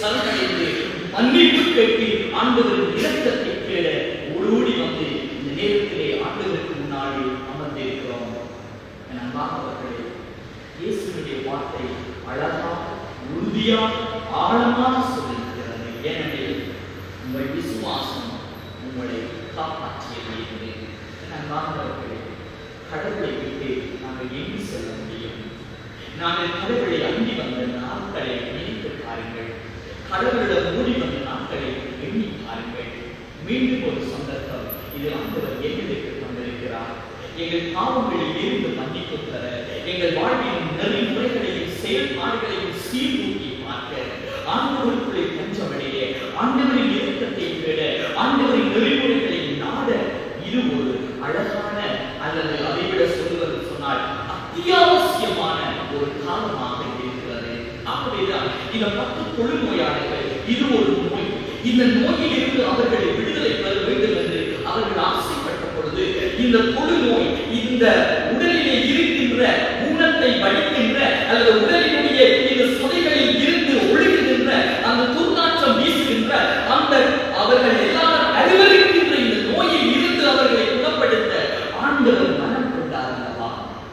சரணடைந்து மன்னிப்பு கேட்டு ஆண்டவரின் இரக்கத்தை தேட ஓடோடி வந்து இந்த நேரத்திலே ஆண்டவருக்கு முன்னாடி அமர்ந்திருக்கிறோம் என் அன்பானவர்களே இயேசுவினுடைய வார்த்தை அழகா உறுதியாக ஆழமாக சொல்லியிருக்கிறது ஏனெனில் உங்கள் விசுவாசம் உங்களை காப்பாற்றியது என்று என் அன்பானவர்களே கடவுளை விட்டு நாங்கள் எங்கு செல்ல முடியும் நாங்கள் கடவுளை அண்டி வந்த நாட்களை நினைத்து பாருங்கள் கடவுளிடம் மூடி வந்த நாட்களை எண்ணி பாருங்கள் மீண்டும் ஒரு சந்தர்ப்பம் இதில் ஆண்டவர் எங்களுக்கு தந்திருக்கிறார் எங்கள் பாவங்களில் இருந்து மன்னிப்பு தர எங்கள் வாழ்வின் நெறிமுறைகளையும் செயல்பாடுகளையும் சீர்தூக்கி பார்க்க ஆண்டவருக்குள்ளே பஞ்சமடைய ஆண்டவரின் இறக்கத்தை தேட ஆண்டவரின் நெறிமுறைகளை நாட இது ஒரு அழகான அல்லது அதை விட சொல்லுவது சொன்னால் அத்தியாவசியமான ஒரு காலமாக இருக்கிறது அப்படிதான் இந்த பத்து தொழுநோயாளர்கள் இது ஒரு நோய் இந்த நோயில் இருந்து அவர்களை விடுதலை பெற வேண்டும் என்று அவர்கள் ஆசைப்பட்ட பொழுது இந்த தொழுநோய் இந்த உடலிலே இருக்கின்ற ஊனத்தை வடிக்கின்ற அல்லது உடலினுடைய இந்த சுதைகளில் இருந்து ஒழுகுகின்ற அந்த துர்நாற்றம் வீசுகின்ற அந்த அவர்கள் எல்லாரும் அனுபவிக்கின்ற இந்த நோயில் இருந்து அவர்களை குணப்படுத்த ஆண்டவர் மனம் கொண்டார் அல்லவா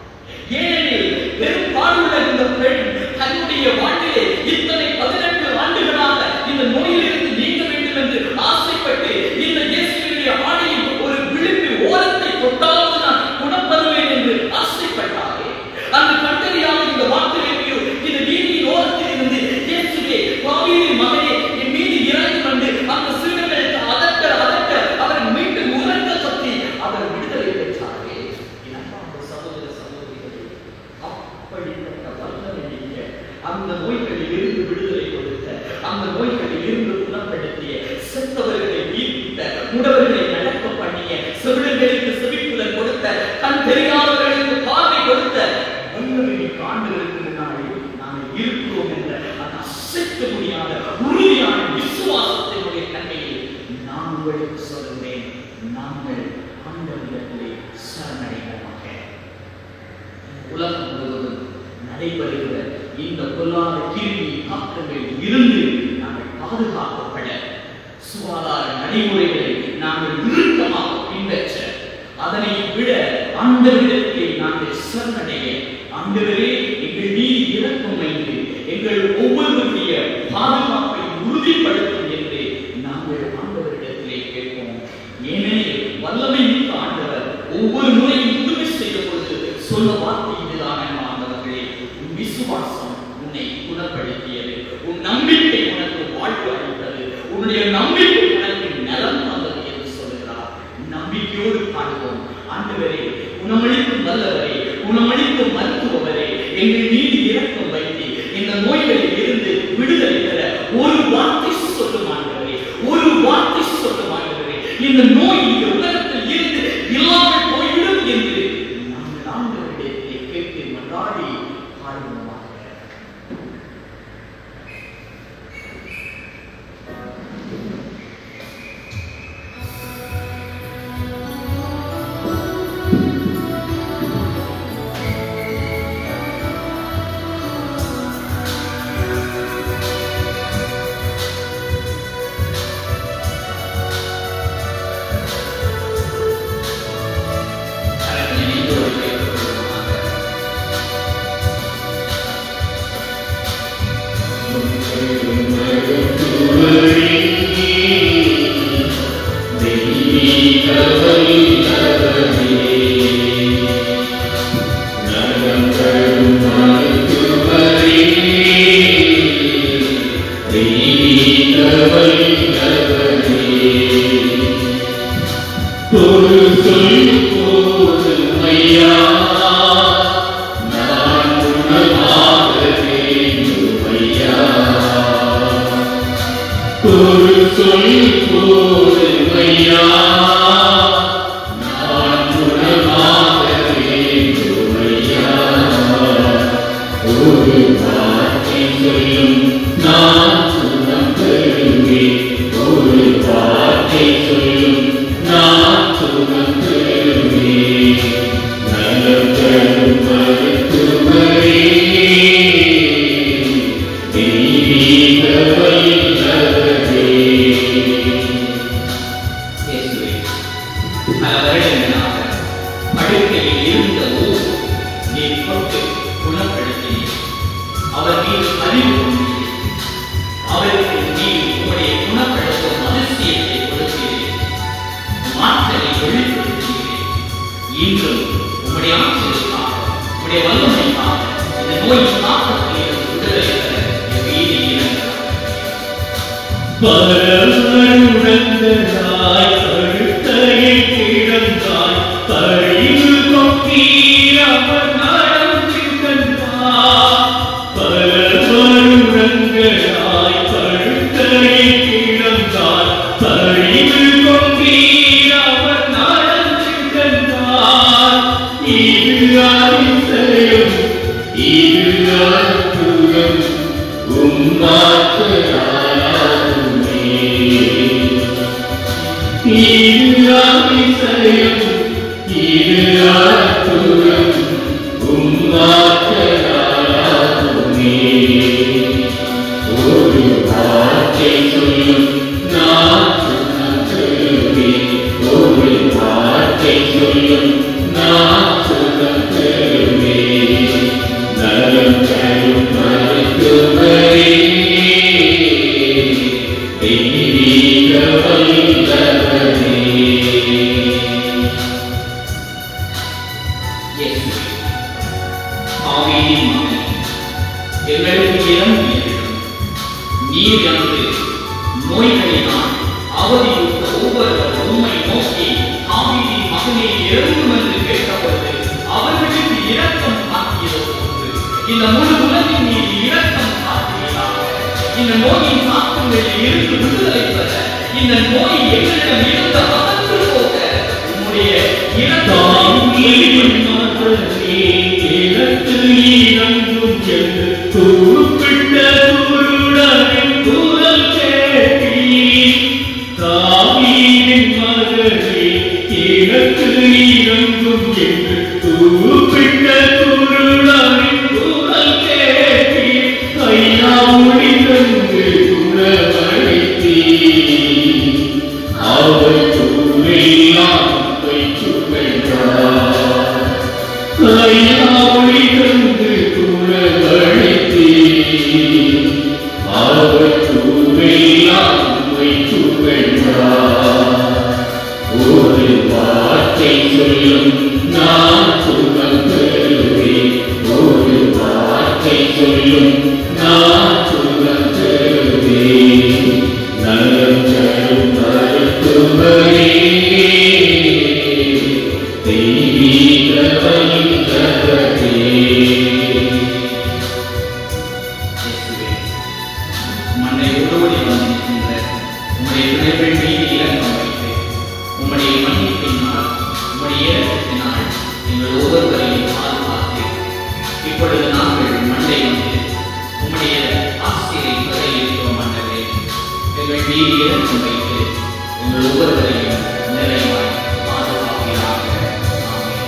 ஏனெனில் பெரும் பாடுள்ள இந்த பெண் தன்னுடைய வாழ்விலே இத்தனை பதினெட்டு ஆண்டுகளாக இந்த நோயிலிருந்து நீங்க வேண்டும் என்று ஆசைப்பட்டு இந்த இயேசுவினுடைய ஆணையின் ஒரு விளிம்பு ஓரத்தை தொட்டாவது நான் குணப்படுவேன் என்று ஆசைப்பட்டாரே அந்த கண்டறியாத இந்த வார்த்தையையோ இந்த வீதியின் ஓரத்தில் இருந்து இயேசுவே பாவியின் மகனே என் மீது இறங்கி வந்து அந்த சீடர்களுக்கு அதட்ட அதட்ட அவர் மீண்டும் உறக்க கத்தி அவர் விடுதலை பெற்றாரே இனப்பார்ந்த சகோதர சகோதரிகளே அப்படிப்பட்ட வல்லமை நீங்க அந்த நோய்களில் இருந்து விடுதலை கொடுத்த அந்த நோய்களில் இருந்து குணப்படுத்திய செத்தவர்களை உயிர்ப்பித்த முடவர்களை நடக்க பண்ணிய செவிடர்களுக்கு செவிப்புலன் கொடுத்த கண் தெரியாதவர்களுக்கு பார்வை கொடுத்த வல்லமை ஆண்டுகளுக்கு முன்னாடி நாங்கள் இருக்கிறோம் என்ற அந்த அசைக்க முடியாத உறுதியான விசுவாசத்தினுடைய தன்மையை நான் உங்களுக்கு சொல்லுவேன் நாங்கள் ஆண்டவரிடத்திலே சரணடைவோமாக உலகம் முழுவதும் நடைபெறுகிற இந்த பொல்லாத கிருமி தாக்கங்களில் இருந்து நாங்கள் பாதுகாக்கப்பட சுகாதார நடைமுறைகளை நாங்கள் இறுக்கமாக பின்பற்ற அதனை விட ஆண்டவரிடத்திலே நாங்கள் சரணடைய ஆண்டவரே எங்கள் மீது இறக்கம் வைத்து எங்கள் ஒவ்வொருவருடைய பாதுகாப்பை உறுதிப்படுத்தும் என்று நாங்கள் ஆண்டவரிடத்திலே கேட்போம் ஏனெனில் வல்லமை மிக்க ஆண்டவர் ஒவ்வொரு முறையும் புதுமை செய்த பொழுது சொல்ல வார்த்தை இதுதான் ஆண்டவர்களே உன் விசுவாசம் உன்னை குணப்படுத்தியது உன் நம்பிக்கை உனக்கு வாழ்வு அளித்தது உன்னுடைய நம்பிக்கை உனக்கு நலம் தந்தது என்று சொல்லுகிறார் நம்பிக்கையோடு பாடுவோம் ஆண்டவரே குணமளிக்கும் வல்லவரே குணமளிக்கும் மருத்துவரே எங்கள் மீது இரக்கம் வைத்து இந்த நோய்களில் இருந்து விடுதலை பெற ஒரு வார்த்தை சொல்லும் ஆண்டவரே ஒரு வார்த்தை சொல்லும் ஆண்டவரே இந்த நோய் இந்த உலகத்தில் இருந்து இல்லாமல் போய்விடும் என்று நாங்கள் ஆண்டவரிடத்திலே கேட்டு மன்றாடி பாடுவோமாக கரங்களை நெஞ்சோடு வைத்துக் கொள்வோமாக. ஒரு சொல் போதும் ஐயா நான் குணமாக வேண்டும் ஐயா ஒரு சொல் போதும் ஐயா நான் குணமாக வேண்டும் ஐயா ஒரு வார்த்தை சொல்லும் நான் சுகம் பெறுவேன் ஒரு வார்த்தை சொல்லும் நான் சுகம் பெறுவேன் நலம் தரும் மருத்துவரே தெய்வீக வல்லவரே இயேசுவே, பல வருடங்களாக படுக்கையில் இருந்த ஊர் நீர் தொட்டு குணப்படுத்தினீர் அவர் மீது அறிவு கொண்டீர் அவருக்கு நீர் உம்முடைய குணப்படுத்தும் அதிசயத்தை கொடுத்தீர் மாற்றலை வெளிப்படுத்துகிறேன் இன்றும் உம்முடைய ஆட்சிகளுக்காக உம்முடைய வல்லமைக்காக இந்த நோயின் தாக்கத்தில் இருந்து விடுதலை பெற என் வீதியில் இறங்குகிறார் பரவருடங்களாய் கழுத்தையில் கிடந்தாய் பழிவு கொக்கீர் அவர் நடந்திருந்தார் பரவருடங்களாய் கழுத்தையில் கிடந்தாய் பழிவு கொக்கீர் அவர் நடந்திருந்தார் இது அதிசயம் இது அற்புதம் உம்மாற்றாலுமே இது அதிசயம் இது அற்புதம் உம்மாற்றாலுமே ஒரு வார்த்தை சொல்லும் நான் சுகம் ஒரு வார்த்தை சொல்லும் நான் சுகம் பெறுமே நலம் தரும் மருத்துவரே தெய்வீக வல்லவரே இயேசுவே, ஆவியின் மகனே, எங்களுக்கு இறங்கு இறங்கும். நீர் வந்து நோய்களினால் அவதியுற்ற ஒவ்வொருவர் உம்மை நோக்கி ஆவியின் மகனே இறங்கும் என்று கேட்டபொழுது அவர்களுக்கு இரக்கம் காட்டியது போன்று இந்த முழு உலகின் மீது இரக்கம் காட்டுகிறார் இந்த நோயின் தாக்கங்களில் இருந்து விடுதலை பெற இந்த நோய் எங்களிடம் இருந்து அகன்று போக உம்முடைய இரக்கம் தாங்கியின் மகனே எனக்கு இறங்கும் என்று கூப்பிட்ட குருடனின் குரல் கேட்டீர். தாவீதின் மகனே எனக்கு இறங்கும் என்று கூப்பிட்ட குருடனின் குரல் கேட்டீர். ஐயா ஒளிதந்து குணமளித்தீர். அவர் தூரெல்லாம் வைத்து வைத்தார். ஐயா ஒளிதந்து குணமளித்தீர். அவர் தூரெல்லாம் வைத்து வைத்தார். ஒரு வார்த்தை சொல்லும் நான் சுகம் பெறுவேன் ஒரு வார்த்தை சொல்லும் நான் சுகம் பெறுவேன் நலம் தரும் மருத்துவரே தெய்வீக வல்லவரே இயேசுவே, மண்ணை உருவடி வந்திருக்கின்ற உம்முடைய பிள்ளைகள் மீது இரக்கம் வைத்து உம்முடைய மன்னிப்பினால் உம்முடைய இரக்கத்தினால் எங்கள் ஒவ்வொருவரையும் பாதுகாத்து இப்பொழுது நாங்கள் மண்ணை வந்து உம்முடைய ஆசிரியை பெற இருக்கிறோம் மன்னரே எங்கள் மீது இரக்கம் வைத்து எங்கள் ஒவ்வொருவரையும் நிறைவாய் பாதுகாப்பீராக ஆமென்.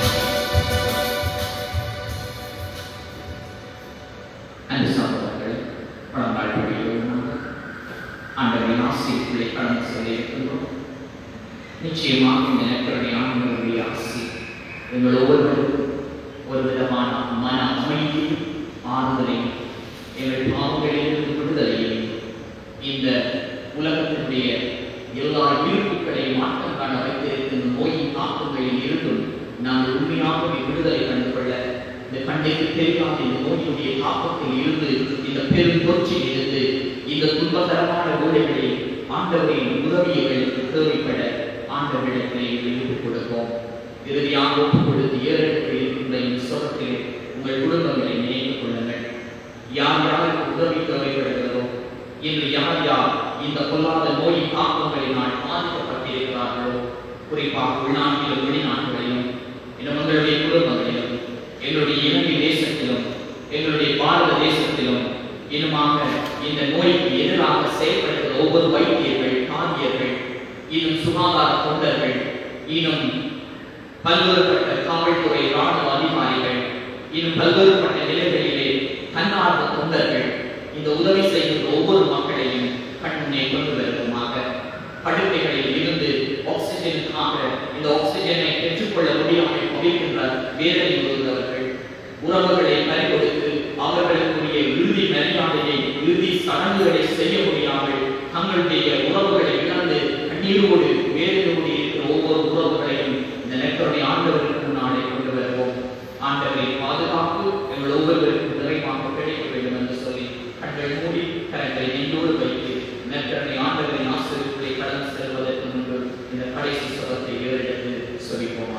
அன்பு சகோதரர்களே, பழங்கால வழியில் நாங்கள் ஆண்டவரின் ஆசைகளை கடந்து செல்ல இருக்கின்றோம் நிச்சயமாக இந்த நேரத்தினுடைய ஆண்டவருடைய ஆசை எங்கள் ஒவ்வொருவருக்கும் ஒரு விதமான மன அமைதியும் ஆறுதலையும் எங்கள் பாவங்களிலிருந்து விடுதலையும் இந்த உலகத்தினுடைய எல்லா இருப்புகளையும் மாற்றம் காண வைத்திருக்கின்ற நோயின் தாக்கங்களில் இருந்தும் நாங்கள் உண்மையாகவே விடுதலை கண்டு கொள்ள இந்த கண்ணுக்கு தெரியாத இந்த நோயினுடைய தாக்கத்தில் இருந்து இந்த பெரும் தொற்றில் இருந்து இந்த துன்பகரமான வேலைகளில் ஆண்டவரின் உதவியர்களுக்கு தேவைப்பட ஆண்டவரிடத்திலே விட்டுக் கொடுப்போம் இறுதியாக ஒப்புக் கொடுத்து ஏறெடுப்பில் இருக்கின்ற இந்த சுகத்தில் உங்கள் குடும்பங்களை நினைத்துக் கொள்ளுங்கள் யார் யாருக்கு உதவி தேவைப்படுகிறதோ இன்று யார் யார் இந்த பொல்லாத நோயின் தாக்கங்களினால் பாதிக்கப்பட்டிருக்கிறார்களோ குறிப்பாக உள்நாட்டிலும் வெளிநாடுகளிலும் இன்னும் உங்களுடைய குடும்பங்களிலும் எங்களுடைய இலங்கை தேசத்திலும் எங்களுடைய பாரத தேசத்திலும் இன்னுமாக இந்த நோய்க்கு எதிராக செயல்படுகிற ஒவ்வொரு வைத்தியர்கள் தாதியர்கள் இன்னும் சுகாதார தொண்டர்கள் இன்னும் பல்வேறுபட்ட காவல்துறை ராணுவ அதிகாரிகள் இன்னும் பல்வேறுபட்ட நிலைகளிலே தன்னார்வ தொண்டர்கள் இந்த உதவி செய்கின்ற ஒவ்வொரு மக்களையும் கண்முன்னே கொண்டு வருவதுமாக தங்களுடைய உறவுகளை இழந்து கண்ணீரோடு வேதனையோடு இருக்கிற ஒவ்வொரு உறவுகளையும் இந்த நெற்கருடைய ஆண்டவருக்கு முன்னாலே கொண்டு வருவோம் ஆண்டவரை பாதுகாப்பு எங்கள் ஒவ்வொருவருக்கும் நிறைவாக கிடைக்க வேண்டும் என்று சொல்லி கண்கள் மூடி கரங்களை நெஞ்சோடு வைத்து நெற்கருடைய ஆண்டவரின் ஆசிரியர்களை கடந்து செல்வதற்கு முன்பு இந்த கடைசி சொலத்தை ஏறெடுத்து சொல்லிப்போமாக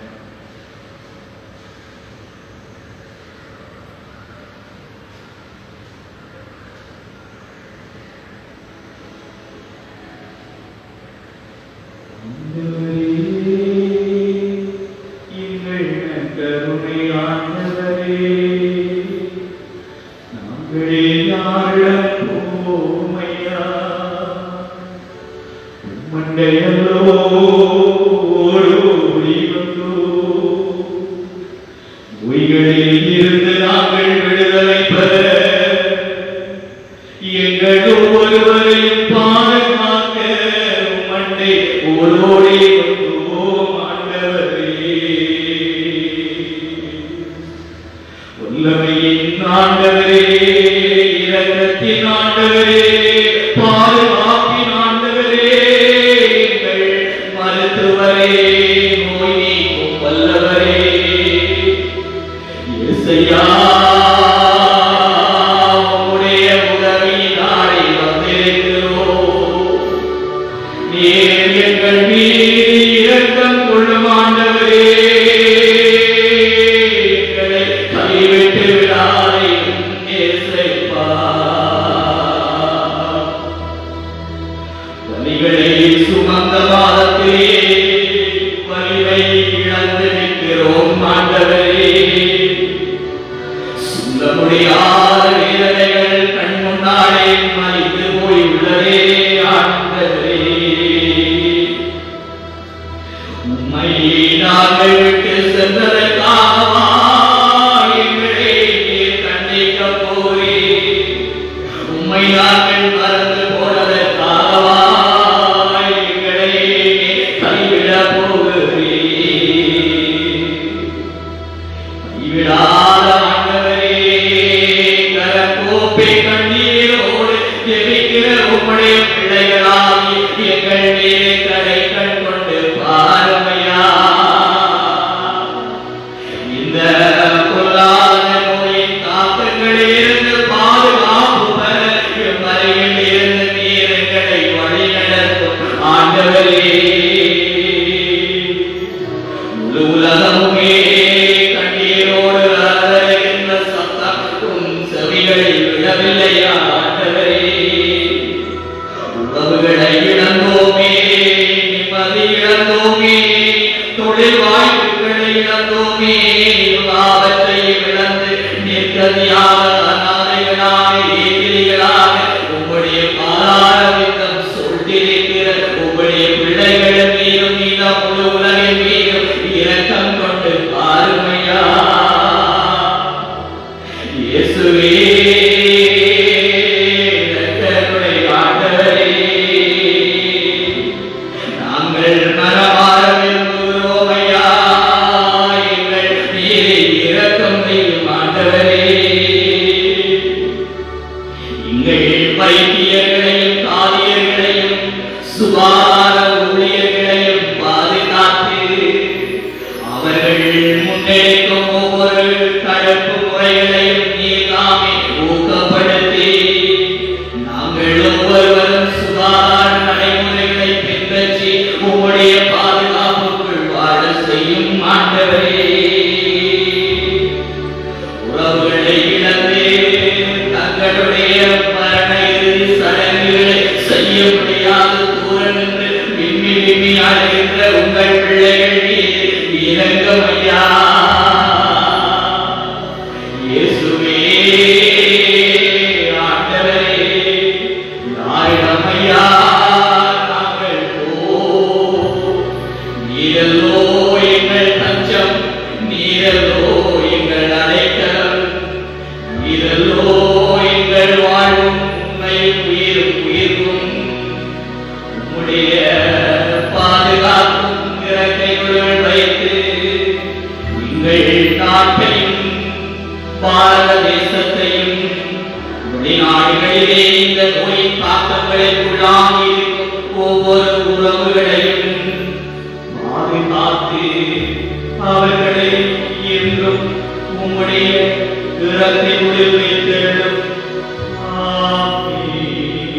இருந்து நாங்கள் விடுதலை பெற எங்கள் ஒவ்வொருவரையும் பாதுகாக்க மண்டை ஓடோடி வந்தோம் ஆண்டவரே வல்லமையின் ஆண்டவரே இரக்கத்தின் ஆண்டவரே பாதுகாப்பின் ஆண்டவரே எங்கள் மருத்துவரே நோய் நீக்கும் வல்லவரே இயேசையா, உம்முடைய உதவியினாலே வந்திருக்கிறோம். நீர் எங்கள் மீது இரக்கம் கொள்ளும் ஆண்டவரே. எங்களை கைவிட்டு விடாதேயும் இயேசப்பா. வலிகளை சுமந்த மாதத்திலே வலிமை இழந்து நிற்கிறோம் ஆண்டவரே சொல்ல முடியாத வேதனைகள் கண் முன்னாலே மறித்து போய் உள்ளதே ஆண்டவரே உம்மை நாங்கள் விட்டு சென்றதற்காகவா எங்களை நீர் கண்டிக்கப் போகிறீர் உம்மை நாங்கள் மறந்து போனதற்காகவா எங்களை நீர் கைவிடப் போகிறீர் கைவிடாத ஆண்டவரே, கரங்கூப்பி கண்ணீரோடு ஜெபிக்கிற உம்முடைய பிள்ளைகளாகி எங்கள் மீது கடைக்கண் கொண்டு பாருமையா. இந்த பொல்லாத நோயின் தாக்கங்களிலிருந்து பாதுகாப்பு பெற எம்மறையில் இருந்து நீர் எங்களை வழிநடத்தும் ஆண்டவரே முழு உலகமுமே கண்ணீரோடு அலறுகின்ற சத்தம் உன் செவிகளில் விழவில்லையா ஆண்டவரே உறவுகளை இழந்தோமே நிம்மதி இழந்தோமே தொழில் வாய்ப்புகளை இழந்தோமே எல்லாவற்றையும் இழந்து நிர்கதியாக அநாதைகளாக ஏதிரிகளாக உம்முடைய பாராவித்தம் சொல்லிருக்கிற உம்முடைய பிள்ளைகள் மீதும் இந்த முழு உலகின் மீதும் இரக்கம் கொண்டு பாருமையா இயேசுவே இரக்கத்துடைய ஆண்டவரே நாங்கள் மனமாற விரும்புகிறோம் ஐயா எங்கள் மீது இரக்கம் செய்யும் ஆண்டவரே எங்கள் வைத்தியர்களையும் காரியர்களையும் சுகாதார ஊழியர்களையும் பாதுகாத்து அவர்கள் முன்னெடுக்கும் ஒவ்வொரு தடுப்பு முறைகளையும் நீதாமே ஊக்கப்படுத்தி நாங்கள் ஒவ்வொருவரும் சுகாதார நடைமுறைகளை பின்பற்றி உம்முடைய பாதுகாப்புக்குள் வாழ செய்யும் ஆண்டவரே உறவுகளை இழந்து தங்களுடைய மரண இறுதி சடங்குகளை செய்ய முடியாத தூரம் என்று விம்மி விம்மி அழைகின்ற உங்கள் பிள்ளைகள் மீது இரங்கம் ஐயா இயேசுவே ஆண்டவரே யாரிடம் ஐயா நாங்கள் போ நீரல்லோ எங்கள் தஞ்சம் நீரல்லோ எங்கள் அடைக்கலம் நீரல்லோ எங்கள் வாழ்வும் உண்மை உயிரும் உயிர்வும் உம்முடைய பாதுகாப்பும் இறக்கைகளுள் வைத்து எங்கள் நாட்டையும் பாரத தேசத்தையும் வெளிநாடுகளிலே இந்த நோயின் தாக்கங்களை உள்ள தாங்கியிருக்கும் ஒவ்வொரு உறவுகளையும் பாதுகாத்து அவர்களை என்றும் உம்முடைய இறப்பினுள் வைத்தெழும் ஆமென்.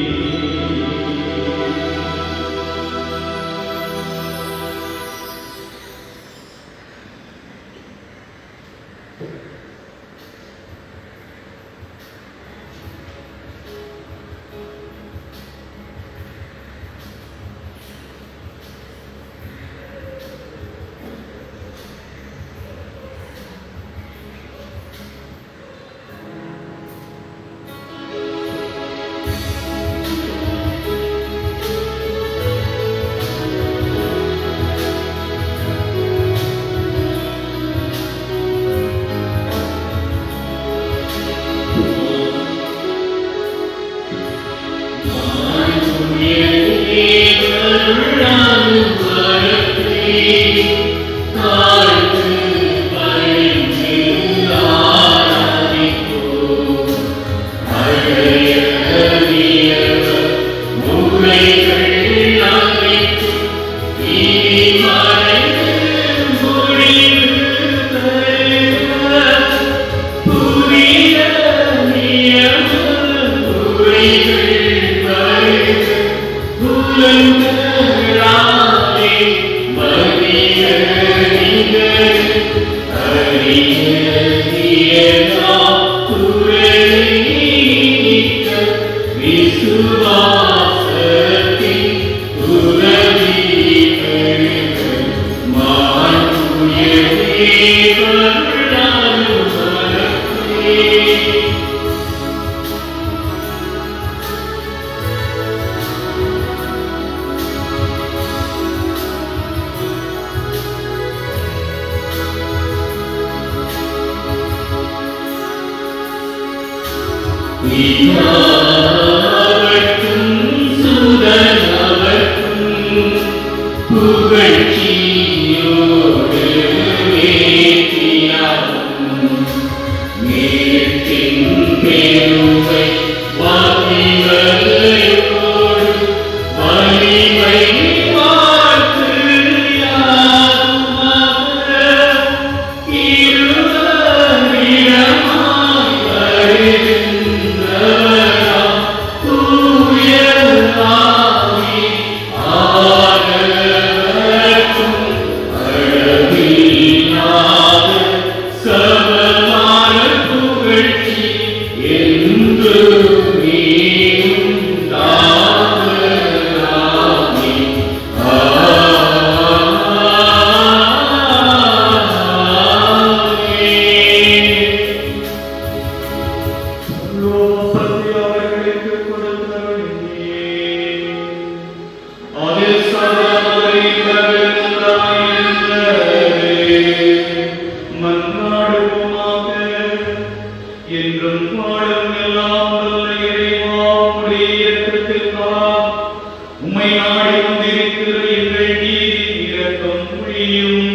என்றும் வாழும் எல்லாம் வல்ல இறைவா, உம்முடைய இரக்கத்திற்காக உம்மை நாடி வந்திருக்கிற எங்கள் மீது இரக்கம் புரியும்.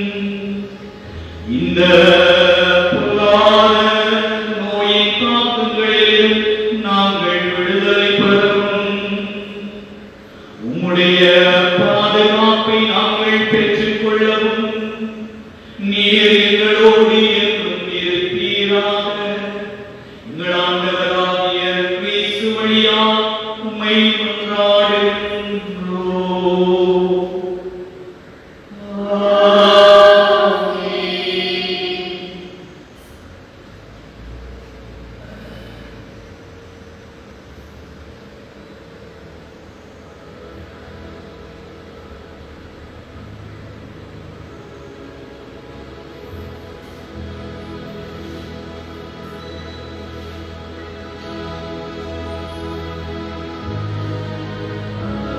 இந்த பொல்லாத நோயின் தாக்கங்களிலும் நாங்கள் விடுதலை பெறவும் உம்முடைய பாதுகாப்பை நாங்கள் பெற்றுக் கொள்ளவும் நீர் எங்களோடு என்றும் இருப்பீராக எங்கள் ஆண்டவராகிய கிறிஸ்து வழியாக உம்மை கொண்டாடுகின்றோம் ஆமென். ஆ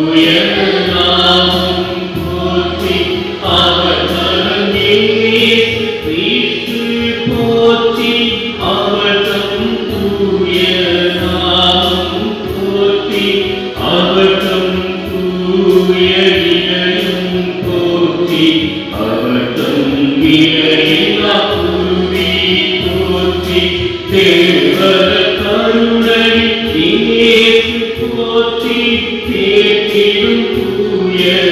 தேவர கருணை இயேசு போற்றி தேற்றிடும் தூய